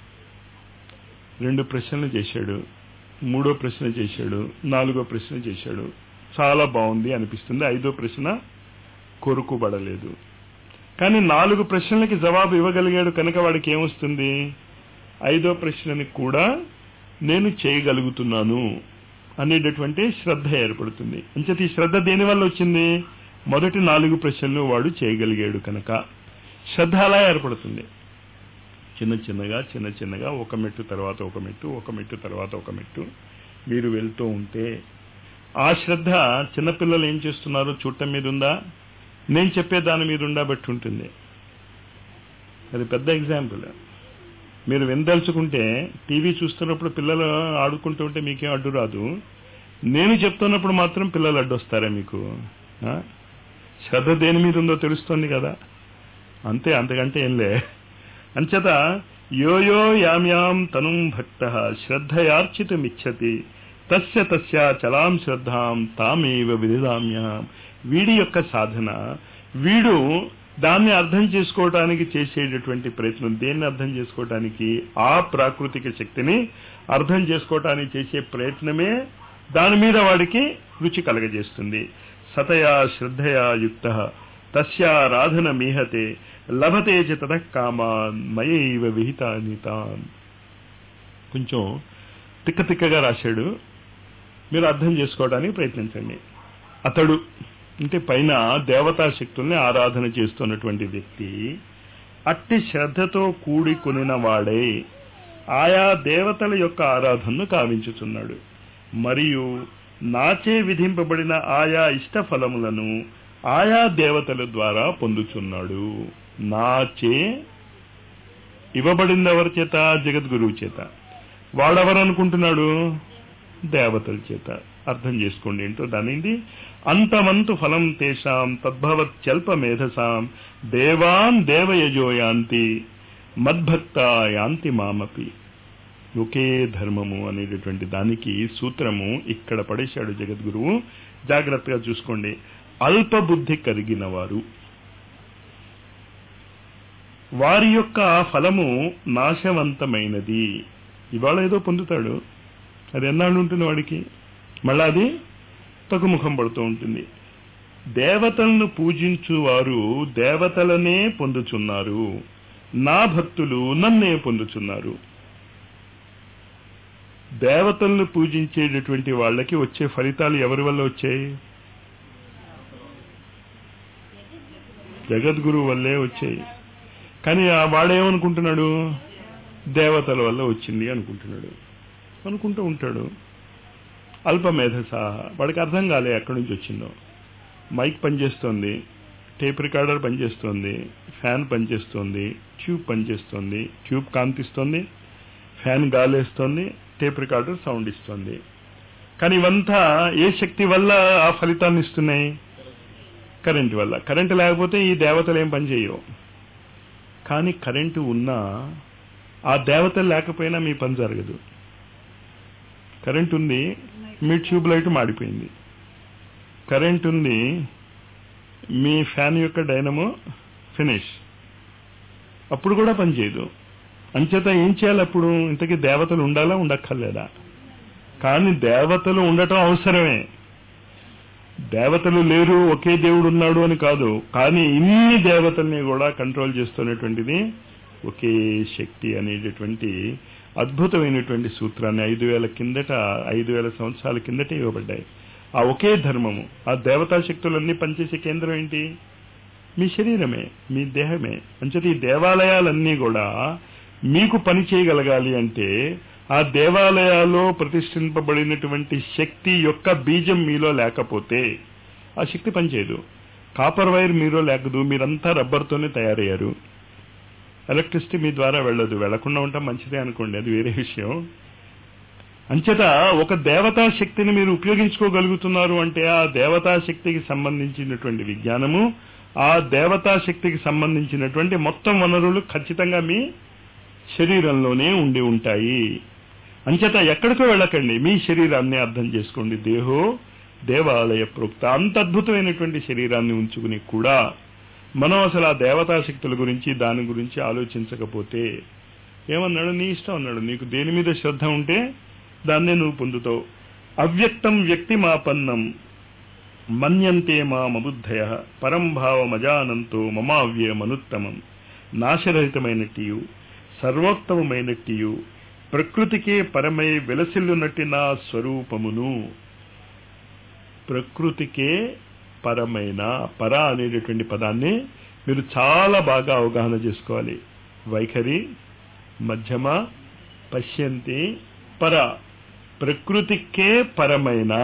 A: రెండు ప్రశ్నలు చేశాడు మూడో ప్రశ్న చేశాడు నాలుగో ప్రశ్న చేశాడు చాలా బాగుంది అనిపిస్తుంది ఐదో ప్రశ్న కొరుకుబడలేదు కానీ నాలుగు ప్రశ్నలకి జవాబు ఇవ్వగలిగాడు కనుక వాడికి ఏమొస్తుంది ఐదో ప్రశ్నని కూడా నేను చేయగలుగుతున్నాను అనేటటువంటి శ్రద్ధ ఏర్పడుతుంది అంచేత ఈ శ్రద్ధ దేనివల్ల వచ్చింది మొదటి నాలుగు ప్రశ్నలు వాడు చేయగలిగాడు కనుక శ్రద్ధ అలా ఏర్పడుతుంది చిన్న చిన్నగా చిన్న చిన్నగా ఒక మెట్టు తర్వాత ఒక మెట్టు ఒక మెట్టు తర్వాత ఒక మెట్టు మీరు వెళ్తూ ఉంటే ఆ శ్రద్ధ చిన్నపిల్లలు ఏం చేస్తున్నారో చూడటం మీద ఉందా నేను చెప్పే దాని మీద ఉండా బట్టి ఉంటుంది అది పెద్ద ఎగ్జాంపుల్ మీరు వినదలుచుకుంటే టీవీ చూస్తున్నప్పుడు పిల్లలు ఆడుకుంటూ ఉంటే మీకేం అడ్డు రాదు నేను చెప్తున్నప్పుడు మాత్రం పిల్లలు అడ్డొస్తారా మీకు ఆ? శ్రద్ధ దేని మీద ఉందో తెలుస్తుంది కదా అంతే అంతకంటే ఏం లే అంచేత యోయో యామ్యాం తనుం భక్త శ్రద్ధయార్చితమిచ్చతి తస్య తస్య చలాం శ్రద్ధాం తామేవ విదిదామ్యాం వీడి యొక్క సాధన వీడు దాన్ని అర్థం చేసుకోవటానికి చేసేటటువంటి ప్రయత్నం దేన్ని అర్థం చేసుకోవటానికి ఆ ప్రాకృతిక శక్తిని అర్థం చేసుకోవటానికి చేసే ప్రయత్నమే దాని మీద వాడికి రుచి కలగజేస్తుంది సతయా శ్రద్ధయా యుక్త తస్యారాధన మీహతే లభతే చ తతః కామాన్ మయైవ విహితాని తాన్ కొంచెం తిక్క తిక్కగా రాశాడు మీరు అర్థం చేసుకోవడానికి ప్రయత్నించండి అతడు అంటే పైన దేవతా శక్తుల్ని ఆరాధన చేస్తున్నటువంటి వ్యక్తి అట్టి శ్రద్ధతో కూడికొనిన వాడే ఆయా దేవతల యొక్క ఆరాధనను కావించుచున్నాడు మరియు నాచే విధింపబడిన ఆయా ఇష్ట ఫలములను ఆయా దేవతల ద్వారా పొందుచున్నాడు నాచే ఇవ్వబడింది ఎవరి చేత జగద్గురువు చేత వాడెవరు అనుకుంటున్నాడు దేవతల చేత అర్థం చేసుకోండి ఏంటో దానిది అంతమంతు ఫలం తేషాం తద్భవత్యల్ప మేధసాం దేవాన్ దేవయజో యాంతి మద్భక్త యాంతి మామపి ఒకే ధర్మము అనేటటువంటి దానికి సూత్రము ఇక్కడ పడేశాడు జగద్గురువు జాగ్రత్తగా చూసుకోండి అల్ప బుద్ధి కలిగిన వారు వారి యొక్క ఫలము నాశవంతమైనది ఇవాళ ఏదో పొందుతాడు అది ఎన్నాళ్ళు ఉంటుంది వాడికి మళ్ళా అది తగ్గుముఖం పడుతూ ఉంటుంది దేవతలను పూజించు వారు దేవతలనే పొందుచున్నారు నా భక్తులు నన్నే పొందుచున్నారు దేవతలను పూజించేటటువంటి వాళ్ళకి వచ్చే ఫలితాలు ఎవరి వల్ల వచ్చాయి జగద్గురు వల్లే వచ్చాయి కానీ ఆ వాడేమనుకుంటున్నాడు దేవతల వల్ల వచ్చింది అనుకుంటున్నాడు అనుకుంటూ ఉంటాడు అల్పమేధస వాడికి అర్థం కాలే ఎక్కడి నుంచి వచ్చిందో మైక్ పనిచేస్తోంది టేప్ రికార్డర్ పనిచేస్తోంది ఫ్యాన్ పనిచేస్తోంది ట్యూబ్ పనిచేస్తోంది ట్యూబ్ కాంతిస్తోంది ఫ్యాన్ గాలేస్తోంది టేప్ రికార్డర్ సౌండ్ ఇస్తుంది కానీ ఇవంతా ఏ శక్తి వల్ల ఆ ఫలితాన్ని ఇస్తున్నాయి కరెంటు వల్ల కరెంటు లేకపోతే ఈ దేవతలు ఏం పని చేయవు కానీ కరెంటు ఉన్నా ఆ దేవతలు లేకపోయినా మీ పని జరగదు కరెంట్ ఉంది మీ ట్యూబ్ లైట్ మాడిపోయింది కరెంట్ ఉంది మీ ఫ్యాన్ యొక్క డైనమో ఫినిష్ అప్పుడు కూడా పనిచేయదు అంచేత ఏం చేయాలి అప్పుడు ఇంతకీ దేవతలు ఉండాలా ఉండక్కర్లేదా కానీ దేవతలు ఉండటం అవసరమే దేవతలు లేరు ఒకే దేవుడు ఉన్నాడు అని కాదు కానీ ఇన్ని దేవతల్ని కూడా కంట్రోల్ చేస్తున్నటువంటిది ఒకే శక్తి అనేటటువంటి అద్భుతమైనటువంటి సూత్రాన్ని ఐదు వేల కిందట ఐదు వేల సంవత్సరాల కిందట ఇవ్వబడ్డాయి ఆ ఒకే ధర్మము ఆ దేవతా శక్తులన్నీ పనిచేసే కేంద్రం ఏంటి మీ శరీరమే మీ దేహమే అంచేత ఈ దేవాలయాలన్నీ కూడా మీకు పని చేయగలగాలి అంటే ఆ దేవాలయాల్లో ప్రతిష్ఠింపబడినటువంటి శక్తి యొక్క బీజం మీలో లేకపోతే ఆ శక్తి పనిచేయదు కాపర్ వైర్ మీలో లేకదు మీరంతా రబ్బర్తోనే తయారయ్యారు ఎలక్ట్రిసిటీ మీ ద్వారా వెళ్ళదు వెళ్లకుండా ఉంటాం మంచిదే అనుకోండి అది వేరే విషయం అంచేత ఒక దేవతా శక్తిని మీరు ఉపయోగించుకోగలుగుతున్నారు అంటే ఆ దేవతా శక్తికి సంబంధించినటువంటి విజ్ఞానము ఆ దేవతా శక్తికి సంబంధించినటువంటి మొత్తం వనరులు ఖచ్చితంగా మీ శరీరంలోనే ఉండి ఉంటాయి అంచేత ఎక్కడికో వెళ్ళకండి మీ శరీరాన్ని అర్థం చేసుకోండి దేహో దేవాలయ ప్రోక్త అంత అద్భుతమైనటువంటి శరీరాన్ని ఉంచుకుని కూడా మనం అసలు ఆ దేవతా శక్తుల గురించి దాని గురించి ఆలోచించకపోతే ఏమన్నాడు నీ ఇష్టం అన్నాడు నీకు దేని మీద శ్రద్ధ ఉంటే దాన్నే నువ్వు పొందుతావు అవ్యక్తం వ్యక్తిమాపన్నం మన్యంతే మామబుద్ధయ పరంభావమజానంతో మమావ్యమనుత్తమం నాశరహితమైనట్టియు సర్వోత్తమమైనట్టియు ప్రకృతికే పరమై వెలసిల్లునట్టి నా స్వరూపమును ప్రకృతికే పరమైన పర అనేటటువంటి పదాన్ని మీరు చాలా బాగా అవగాహన చేసుకోవాలి వైఖరి మధ్యమ పశ్యంతి పర ప్రకృతికే పరమైన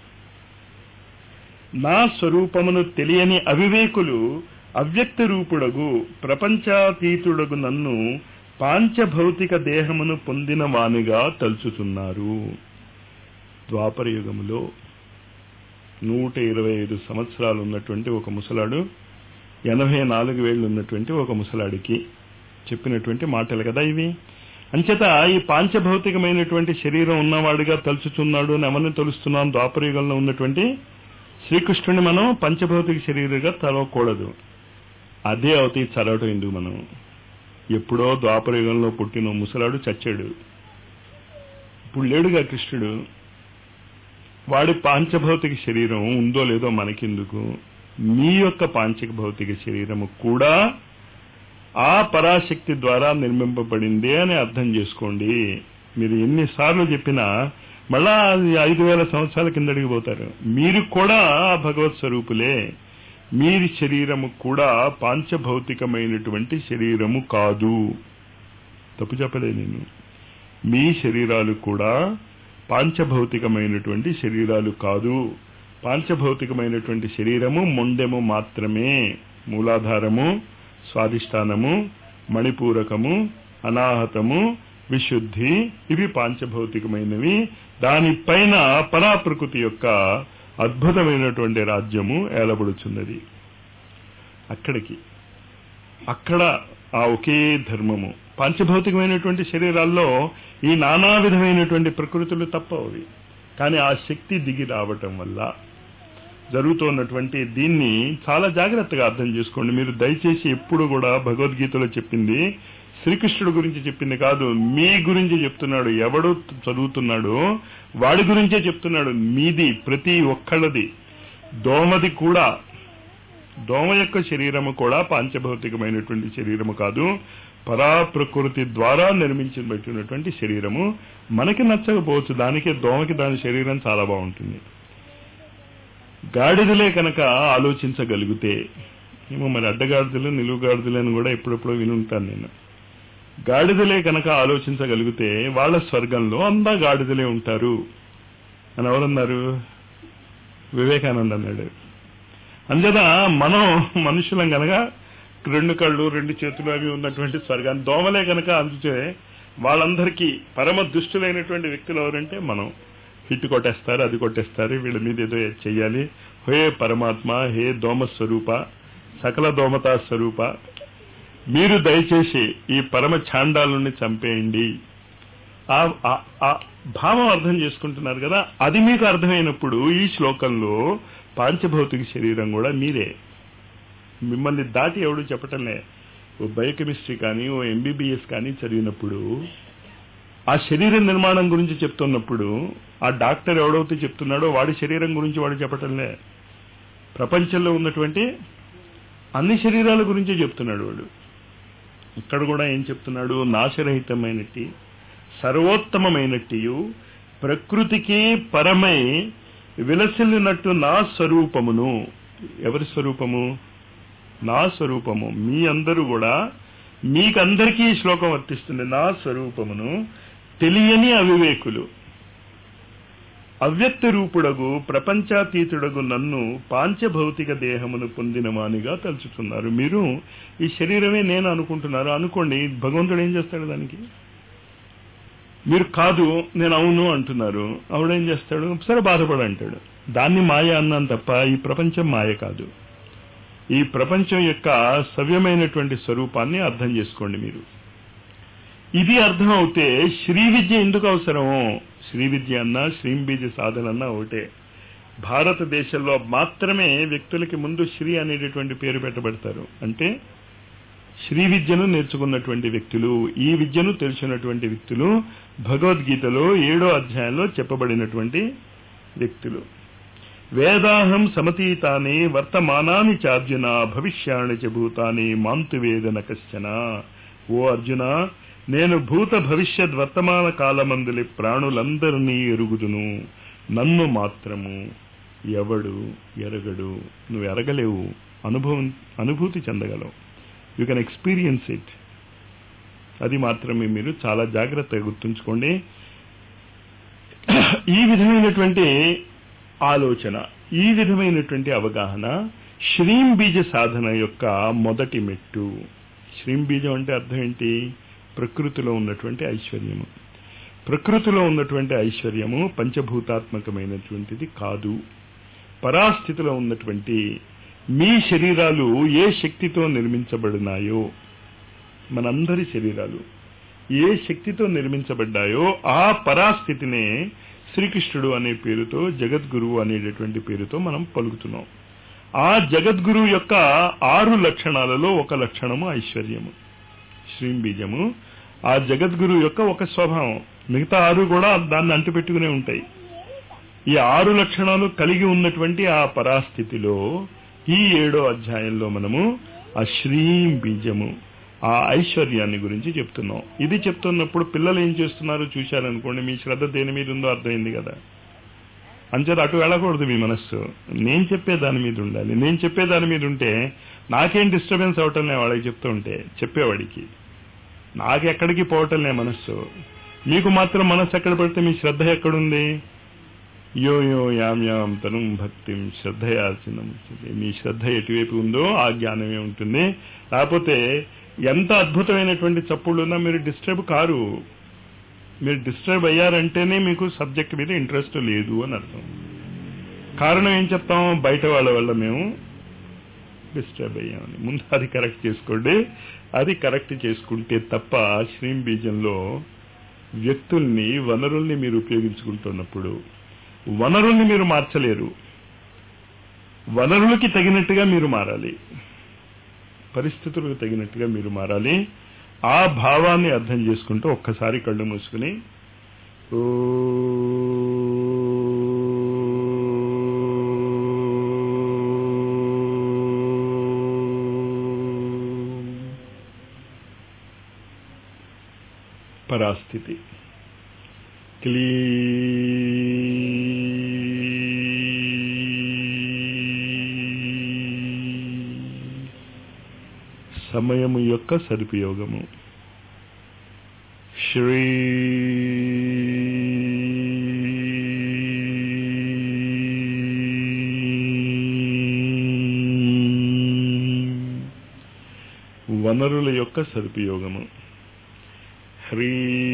A: నా స్వరూపమును తెలియని అవివేకులు అవ్యక్త రూపుడగు ప్రపంచాతీతుడగు నన్ను పాంచభౌతిక దేహమును పొందిన వానిగా తలుచుతున్నారు ద్వాపర యుగములో నూట ఇరవై ఐదు సంవత్సరాలు ఉన్నటువంటి ఒక ముసలాడు ఎనభై నాలుగు వేళ్ళు ఉన్నటువంటి ఒక ముసలాడికి చెప్పినటువంటి మాటలు కదా ఇవి అంచేత ఈ పాంచభౌతికమైనటువంటి శరీరం ఉన్నవాడిగా తలుచుతున్నాడు అని ఎవరిని తలుస్తున్నాం ద్వాపర యుగంలో ఉన్నటువంటి శ్రీకృష్ణుని మనం పంచభౌతిక శరీరంగా తలవకూడదు అదే అవుతాయి చదవటం ఎందుకు మనం ఎప్పుడో ద్వాపర యుగంలో పుట్టిన ముసలాడు చచ్చాడు ఇప్పుడు లేడుగా కృష్ణుడు వాడి పాంచభౌతిక శరీరం ఉందో లేదో మనకెందుకు మీ యొక్క పాంచక భౌతిక శరీరము కూడా ఆ పరాశక్తి ద్వారా నిర్మింపబడింది అని అర్థం చేసుకోండి మీరు ఎన్నిసార్లు చెప్పినా మళ్ళా ఐదు వేల సంవత్సరాల కిందడికి పోతారు మీరు కూడా భగవత్ స్వరూపులే మీరి శరీరము కూడా పాంచభౌతికమైనటువంటి శరీరము కాదు తప్పు చెప్పలే నేను మీ శరీరాలు కూడా పాంచభౌతికమైనటువంటి శరీరాలు కాదు పాంచభౌతికమైనటువంటి శరీరము మొండెము మాత్రమే మూలాధారము స్వాధిష్టానము మణిపూరకము అనాహతము విశుద్ధి ఇవి పాంచభౌతికమైనవి దానిపైన పరాప్రకృతి యొక్క అద్భుతమైనటువంటి రాజ్యము ఏలబడుచున్నది అక్కడికి అక్కడ ఆ ఒకే ధర్మము పంచభౌతికమైనటువంటి శరీరాల్లో ఈ నానా విధమైనటువంటి ప్రకృతులు తప్పవి కానీ ఆ శక్తి దిగి రావటం వల్ల జరుగుతున్నటువంటి దీన్ని చాలా జాగ్రత్తగా అర్థం చేసుకోండి మీరు దయచేసి ఎప్పుడు కూడా భగవద్గీతలో చెప్పింది శ్రీకృష్ణుడు గురించి చెప్పింది కాదు మీ గురించి చెప్తున్నాడు ఎవడు చదువుతున్నాడో వాడి గురించే చెప్తున్నాడు మీది ప్రతి ఒక్కళ్ళది దోమది కూడా దోమ యొక్క శరీరము కూడా పాంచభౌతికమైనటువంటి శరీరము కాదు పరాప్రకృతి ద్వారా నిర్మించబడినటువంటి శరీరము మనకి నచ్చకపోవచ్చు దానికే దోమకి దాని శరీరం చాలా బాగుంటుంది గాడిదలే కనుక ఆలోచించగలిగితే ఏమో మరి అడ్డగాడిదలు నిలువుగాడిదలు అని కూడా ఎప్పుడెప్పుడో వినుంటాను నేను గాడిదలే కనుక ఆలోచించగలిగితే వాళ్ళ స్వర్గంలో అందా గాడిదలే ఉంటారు అని ఎవరన్నారు వివేకానంద అన్నాడు అంచేత మనం మనుషులం కనుక రెండు కళ్ళు రెండు చేతులు అవి ఉన్నటువంటి స్వర్గాన్ని దోమలే కనుక అందుచే వాళ్ళందరికీ పరమ దుష్టులైనటువంటి వ్యక్తులు ఎవరంటే మనం హిట్ కొట్టేస్తారు అది కొట్టేస్తారు వీళ్ళ మీద ఏదో చెయ్యాలి హే పరమాత్మ హే దోమ స్వరూప సకల దోమతా స్వరూప మీరు దయచేసి ఈ పరమ ఛాండాలని చంపేయండి ఆ ఆ- ఆ భావం అర్థం చేసుకుంటున్నారు కదా అది మీకు అర్థమైనప్పుడు ఈ శ్లోకంలో పాంచభౌతిక శరీరం కూడా మీరే మిమ్మల్ని దాటి ఎవడు చెప్పటంలే ఓ బయోకెమిస్ట్రీ కానీ ఓ ఎంబీబీఎస్ కానీ చదివినప్పుడు ఆ శరీర నిర్మాణం గురించి చెప్తున్నప్పుడు ఆ డాక్టర్ ఎవడైతే చెప్తున్నాడో వాడి శరీరం గురించి వాడు చెప్పటంలే ప్రపంచంలో ఉన్నటువంటి అన్ని శరీరాల గురించి చెప్తున్నాడు వాడు ఇక్కడ కూడా ఏం చెప్తున్నాడు నాశరహితమైనట్టి సర్వోత్తమమైనట్టియు ప్రకృతికి పరమై విలసిల్లినట్టు నా స్వరూపమును ఎవరి స్వరూపము నా స్వరూపము మీ అందరూ కూడా మీకందరికీ ఈ శ్లోకం వర్తిస్తుంది నా స్వరూపమును తెలియని అవివేకులు అవ్యక్త రూపుడగు ప్రపంచాతీతుడగు నన్ను పాంచభౌతిక దేహమును పొందిన వానిగా తలుచుతున్నారు మీరు ఈ శరీరమే నేను అనుకుంటున్నారు అనుకోండి భగవంతుడు ఏం చేస్తాడు దానికి మీరు కాదు నేను అవును అంటున్నారు ఆవిడేం చేస్తాడు సరే బాధపడు అంటాడు దాన్ని మాయ అన్నాను తప్ప ఈ ప్రపంచం మాయ కాదు ఈ ప్రపంచం యొక్క సవ్యమైనటువంటి స్వరూపాన్ని అర్థం చేసుకోండి మీరు ఇది అర్థం అవుతే శ్రీ విద్య ఎందుకు అవసరమో శ్రీ విద్య అన్నా శ్రీంబీజ సాధన అన్నా ఒకటే భారతదేశంలో మాత్రమే వ్యక్తులకి ముందు శ్రీ అనేటటువంటి పేరు పెట్టబడతారు అంటే శ్రీ విద్యను నేర్చుకున్నటువంటి వ్యక్తులు ఈ విద్యను తెలిసినటువంటి వ్యక్తులు భగవద్గీతలో ఏడో అధ్యాయంలో చెప్పబడినటువంటి వ్యక్తులు వేదాహం సమతీతాని వర్తమానాని చార్జున భవిష్యాన్ని చ భూతాని మాంతు వేదన కశ్చన ఓ అర్జున నేను భూత భవిష్యత్ వర్తమాన కాలమందులి ప్రాణులందరినీ ఎరుగుదును నన్ను మాత్రము ఎవడు ఎరగడు నువ్వు ఎరగలేవు అనుభవం అనుభూతి చెందగలవు యూ కెన్ ఎక్స్పీరియన్స్ ఇట్ అది మాత్రమే మీరు చాలా జాగ్రత్తగా గుర్తుంచుకోండి ఈ విధమైనటువంటి ఆలోచన ఈ విధమైనటువంటి అవగాహన శ్రీం బీజ సాధన యొక్క మొదటి మెట్టు శ్రీం బీజం అంటే అర్థం ఏంటి ప్రకృతిలో ఉన్నటువంటి ఐశ్వర్యము ప్రకృతిలో ఉన్నటువంటి ఐశ్వర్యము పంచభూతాత్మకమైనటువంటిది కాదు పరాస్థితిలో ఉన్నటువంటి మీ శరీరాలు ఏ శక్తితో నిర్మించబడినాయో మనందరి శరీరాలు ఏ శక్తితో నిర్మించబడ్డాయో ఆ పరాస్థితినే శ్రీకృష్ణుడు అనే పేరుతో జగద్గురువు అనేటటువంటి పేరుతో మనం పలుకుతున్నాం ఆ జగద్గురువు యొక్క ఆరు లక్షణాలలో ఒక లక్షణము ఐశ్వర్యము శ్రీంబీజము ఆ జగద్గురు యొక్క ఒక స్వభావం మిగతా ఆరు కూడా దాన్ని అంటిపెట్టుకునే ఉంటాయి ఈ ఆరు లక్షణాలు కలిగి ఉన్నటువంటి ఆ పరాస్థితిలో ఈ ఏడో అధ్యాయంలో మనము ఆ శ్రీం బీజము ఆ ఐశ్వర్యాన్ని గురించి చెప్తున్నాం ఇది చెప్తున్నప్పుడు పిల్లలు ఏం చేస్తున్నారో చూశారనుకోండి మీ శ్రద్ధ దేని మీద ఉందో అర్థమైంది కదా అంచేత అటు వెళ్ళకూడదు మీ మనస్సు నేను చెప్పే దాని మీద ఉండాలి నేను చెప్పే దాని మీద ఉంటే నాకేం డిస్టర్బెన్స్ అవటం లే వాడికి చెప్తూ ఉంటే చెప్పేవాడికి నాకెక్కడికి పోవటం లే మనస్సు మీకు మాత్రం మనస్సు ఎక్కడ పెడితే మీ శ్రద్ధ ఎక్కడుంది యో యో యాం యాం తను భక్తిం శ్రద్ధయాల్సిన మీ శ్రద్ధ ఎటువైపు ఉందో ఆ జ్ఞానమే ఉంటుంది లేకపోతే ఎంత అద్భుతమైనటువంటి చప్పుళ్ళున్నా మీరు డిస్టర్బ్ కారు మీరు డిస్టర్బ్ అయ్యారంటేనే మీకు సబ్జెక్ట్ మీద ఇంట్రెస్ట్ లేదు అని అర్థం కారణం ఏం చెప్తాం బయట వాళ్ళ వల్ల మేము డిస్టర్బ్ అయ్యామని ముందు అది కరెక్ట్ చేసుకోండి అది కరెక్ట్ చేసుకుంటే తప్ప శ్రీం బీజంలో వ్యక్తుల్ని వనరుల్ని మీరు ఉపయోగించుకుంటున్నప్పుడు వనరుల్ని మీరు మార్చలేరు వనరులకి తగినట్టుగా మీరు మారాలి పరిస్థితులకు తగినట్టుగా మీరు మారాలి ఆ భావాన్ని అర్థం చేసుకుంటూ ఒక్కసారి కళ్ళు మూసుకుని ఓ పరాస్థితి క్లీ సమయము యొక్క సదుపయోగము శ్రీ వనరుల యొక్క సదుపయోగము హ్రీ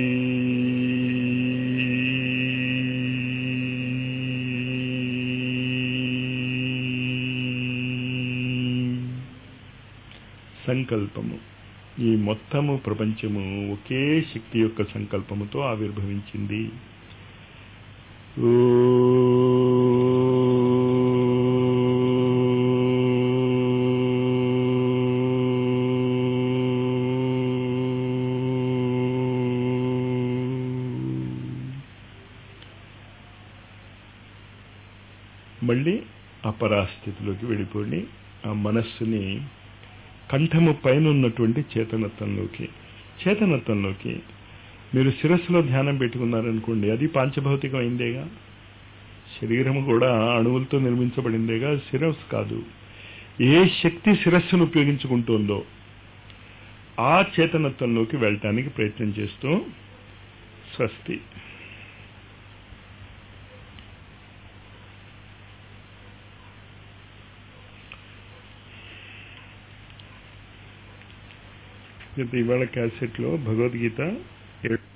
A: సంకల్పము ఈ మొత్తము ప్రపంచము ఒకే శక్తి యొక్క సంకల్పముతో ఆవిర్భవించింది మళ్ళీ అపరాస్థితిలోకి వెళ్ళిపోండి ఆ మనస్సుని కంఠము పైన ఉన్నటువంటి చేతనత్వంలోకి చేతనత్వంలోకి మీరు శిరస్సులో ధ్యానం పెట్టుకున్నారనుకోండి అది పాంచభౌతికం అయిందేగా శరీరము కూడా అణువులతో నిర్మించబడిందేగా శిరస్సు కాదు ఏ శక్తి శిరస్సును ఉపయోగించుకుంటుందో ఆ చేతనత్వంలోకి వెళ్ళటానికి ప్రయత్నం చేస్తూ స్వస్తి ఇవాళ క్యాసెట్లో భగవద్గీత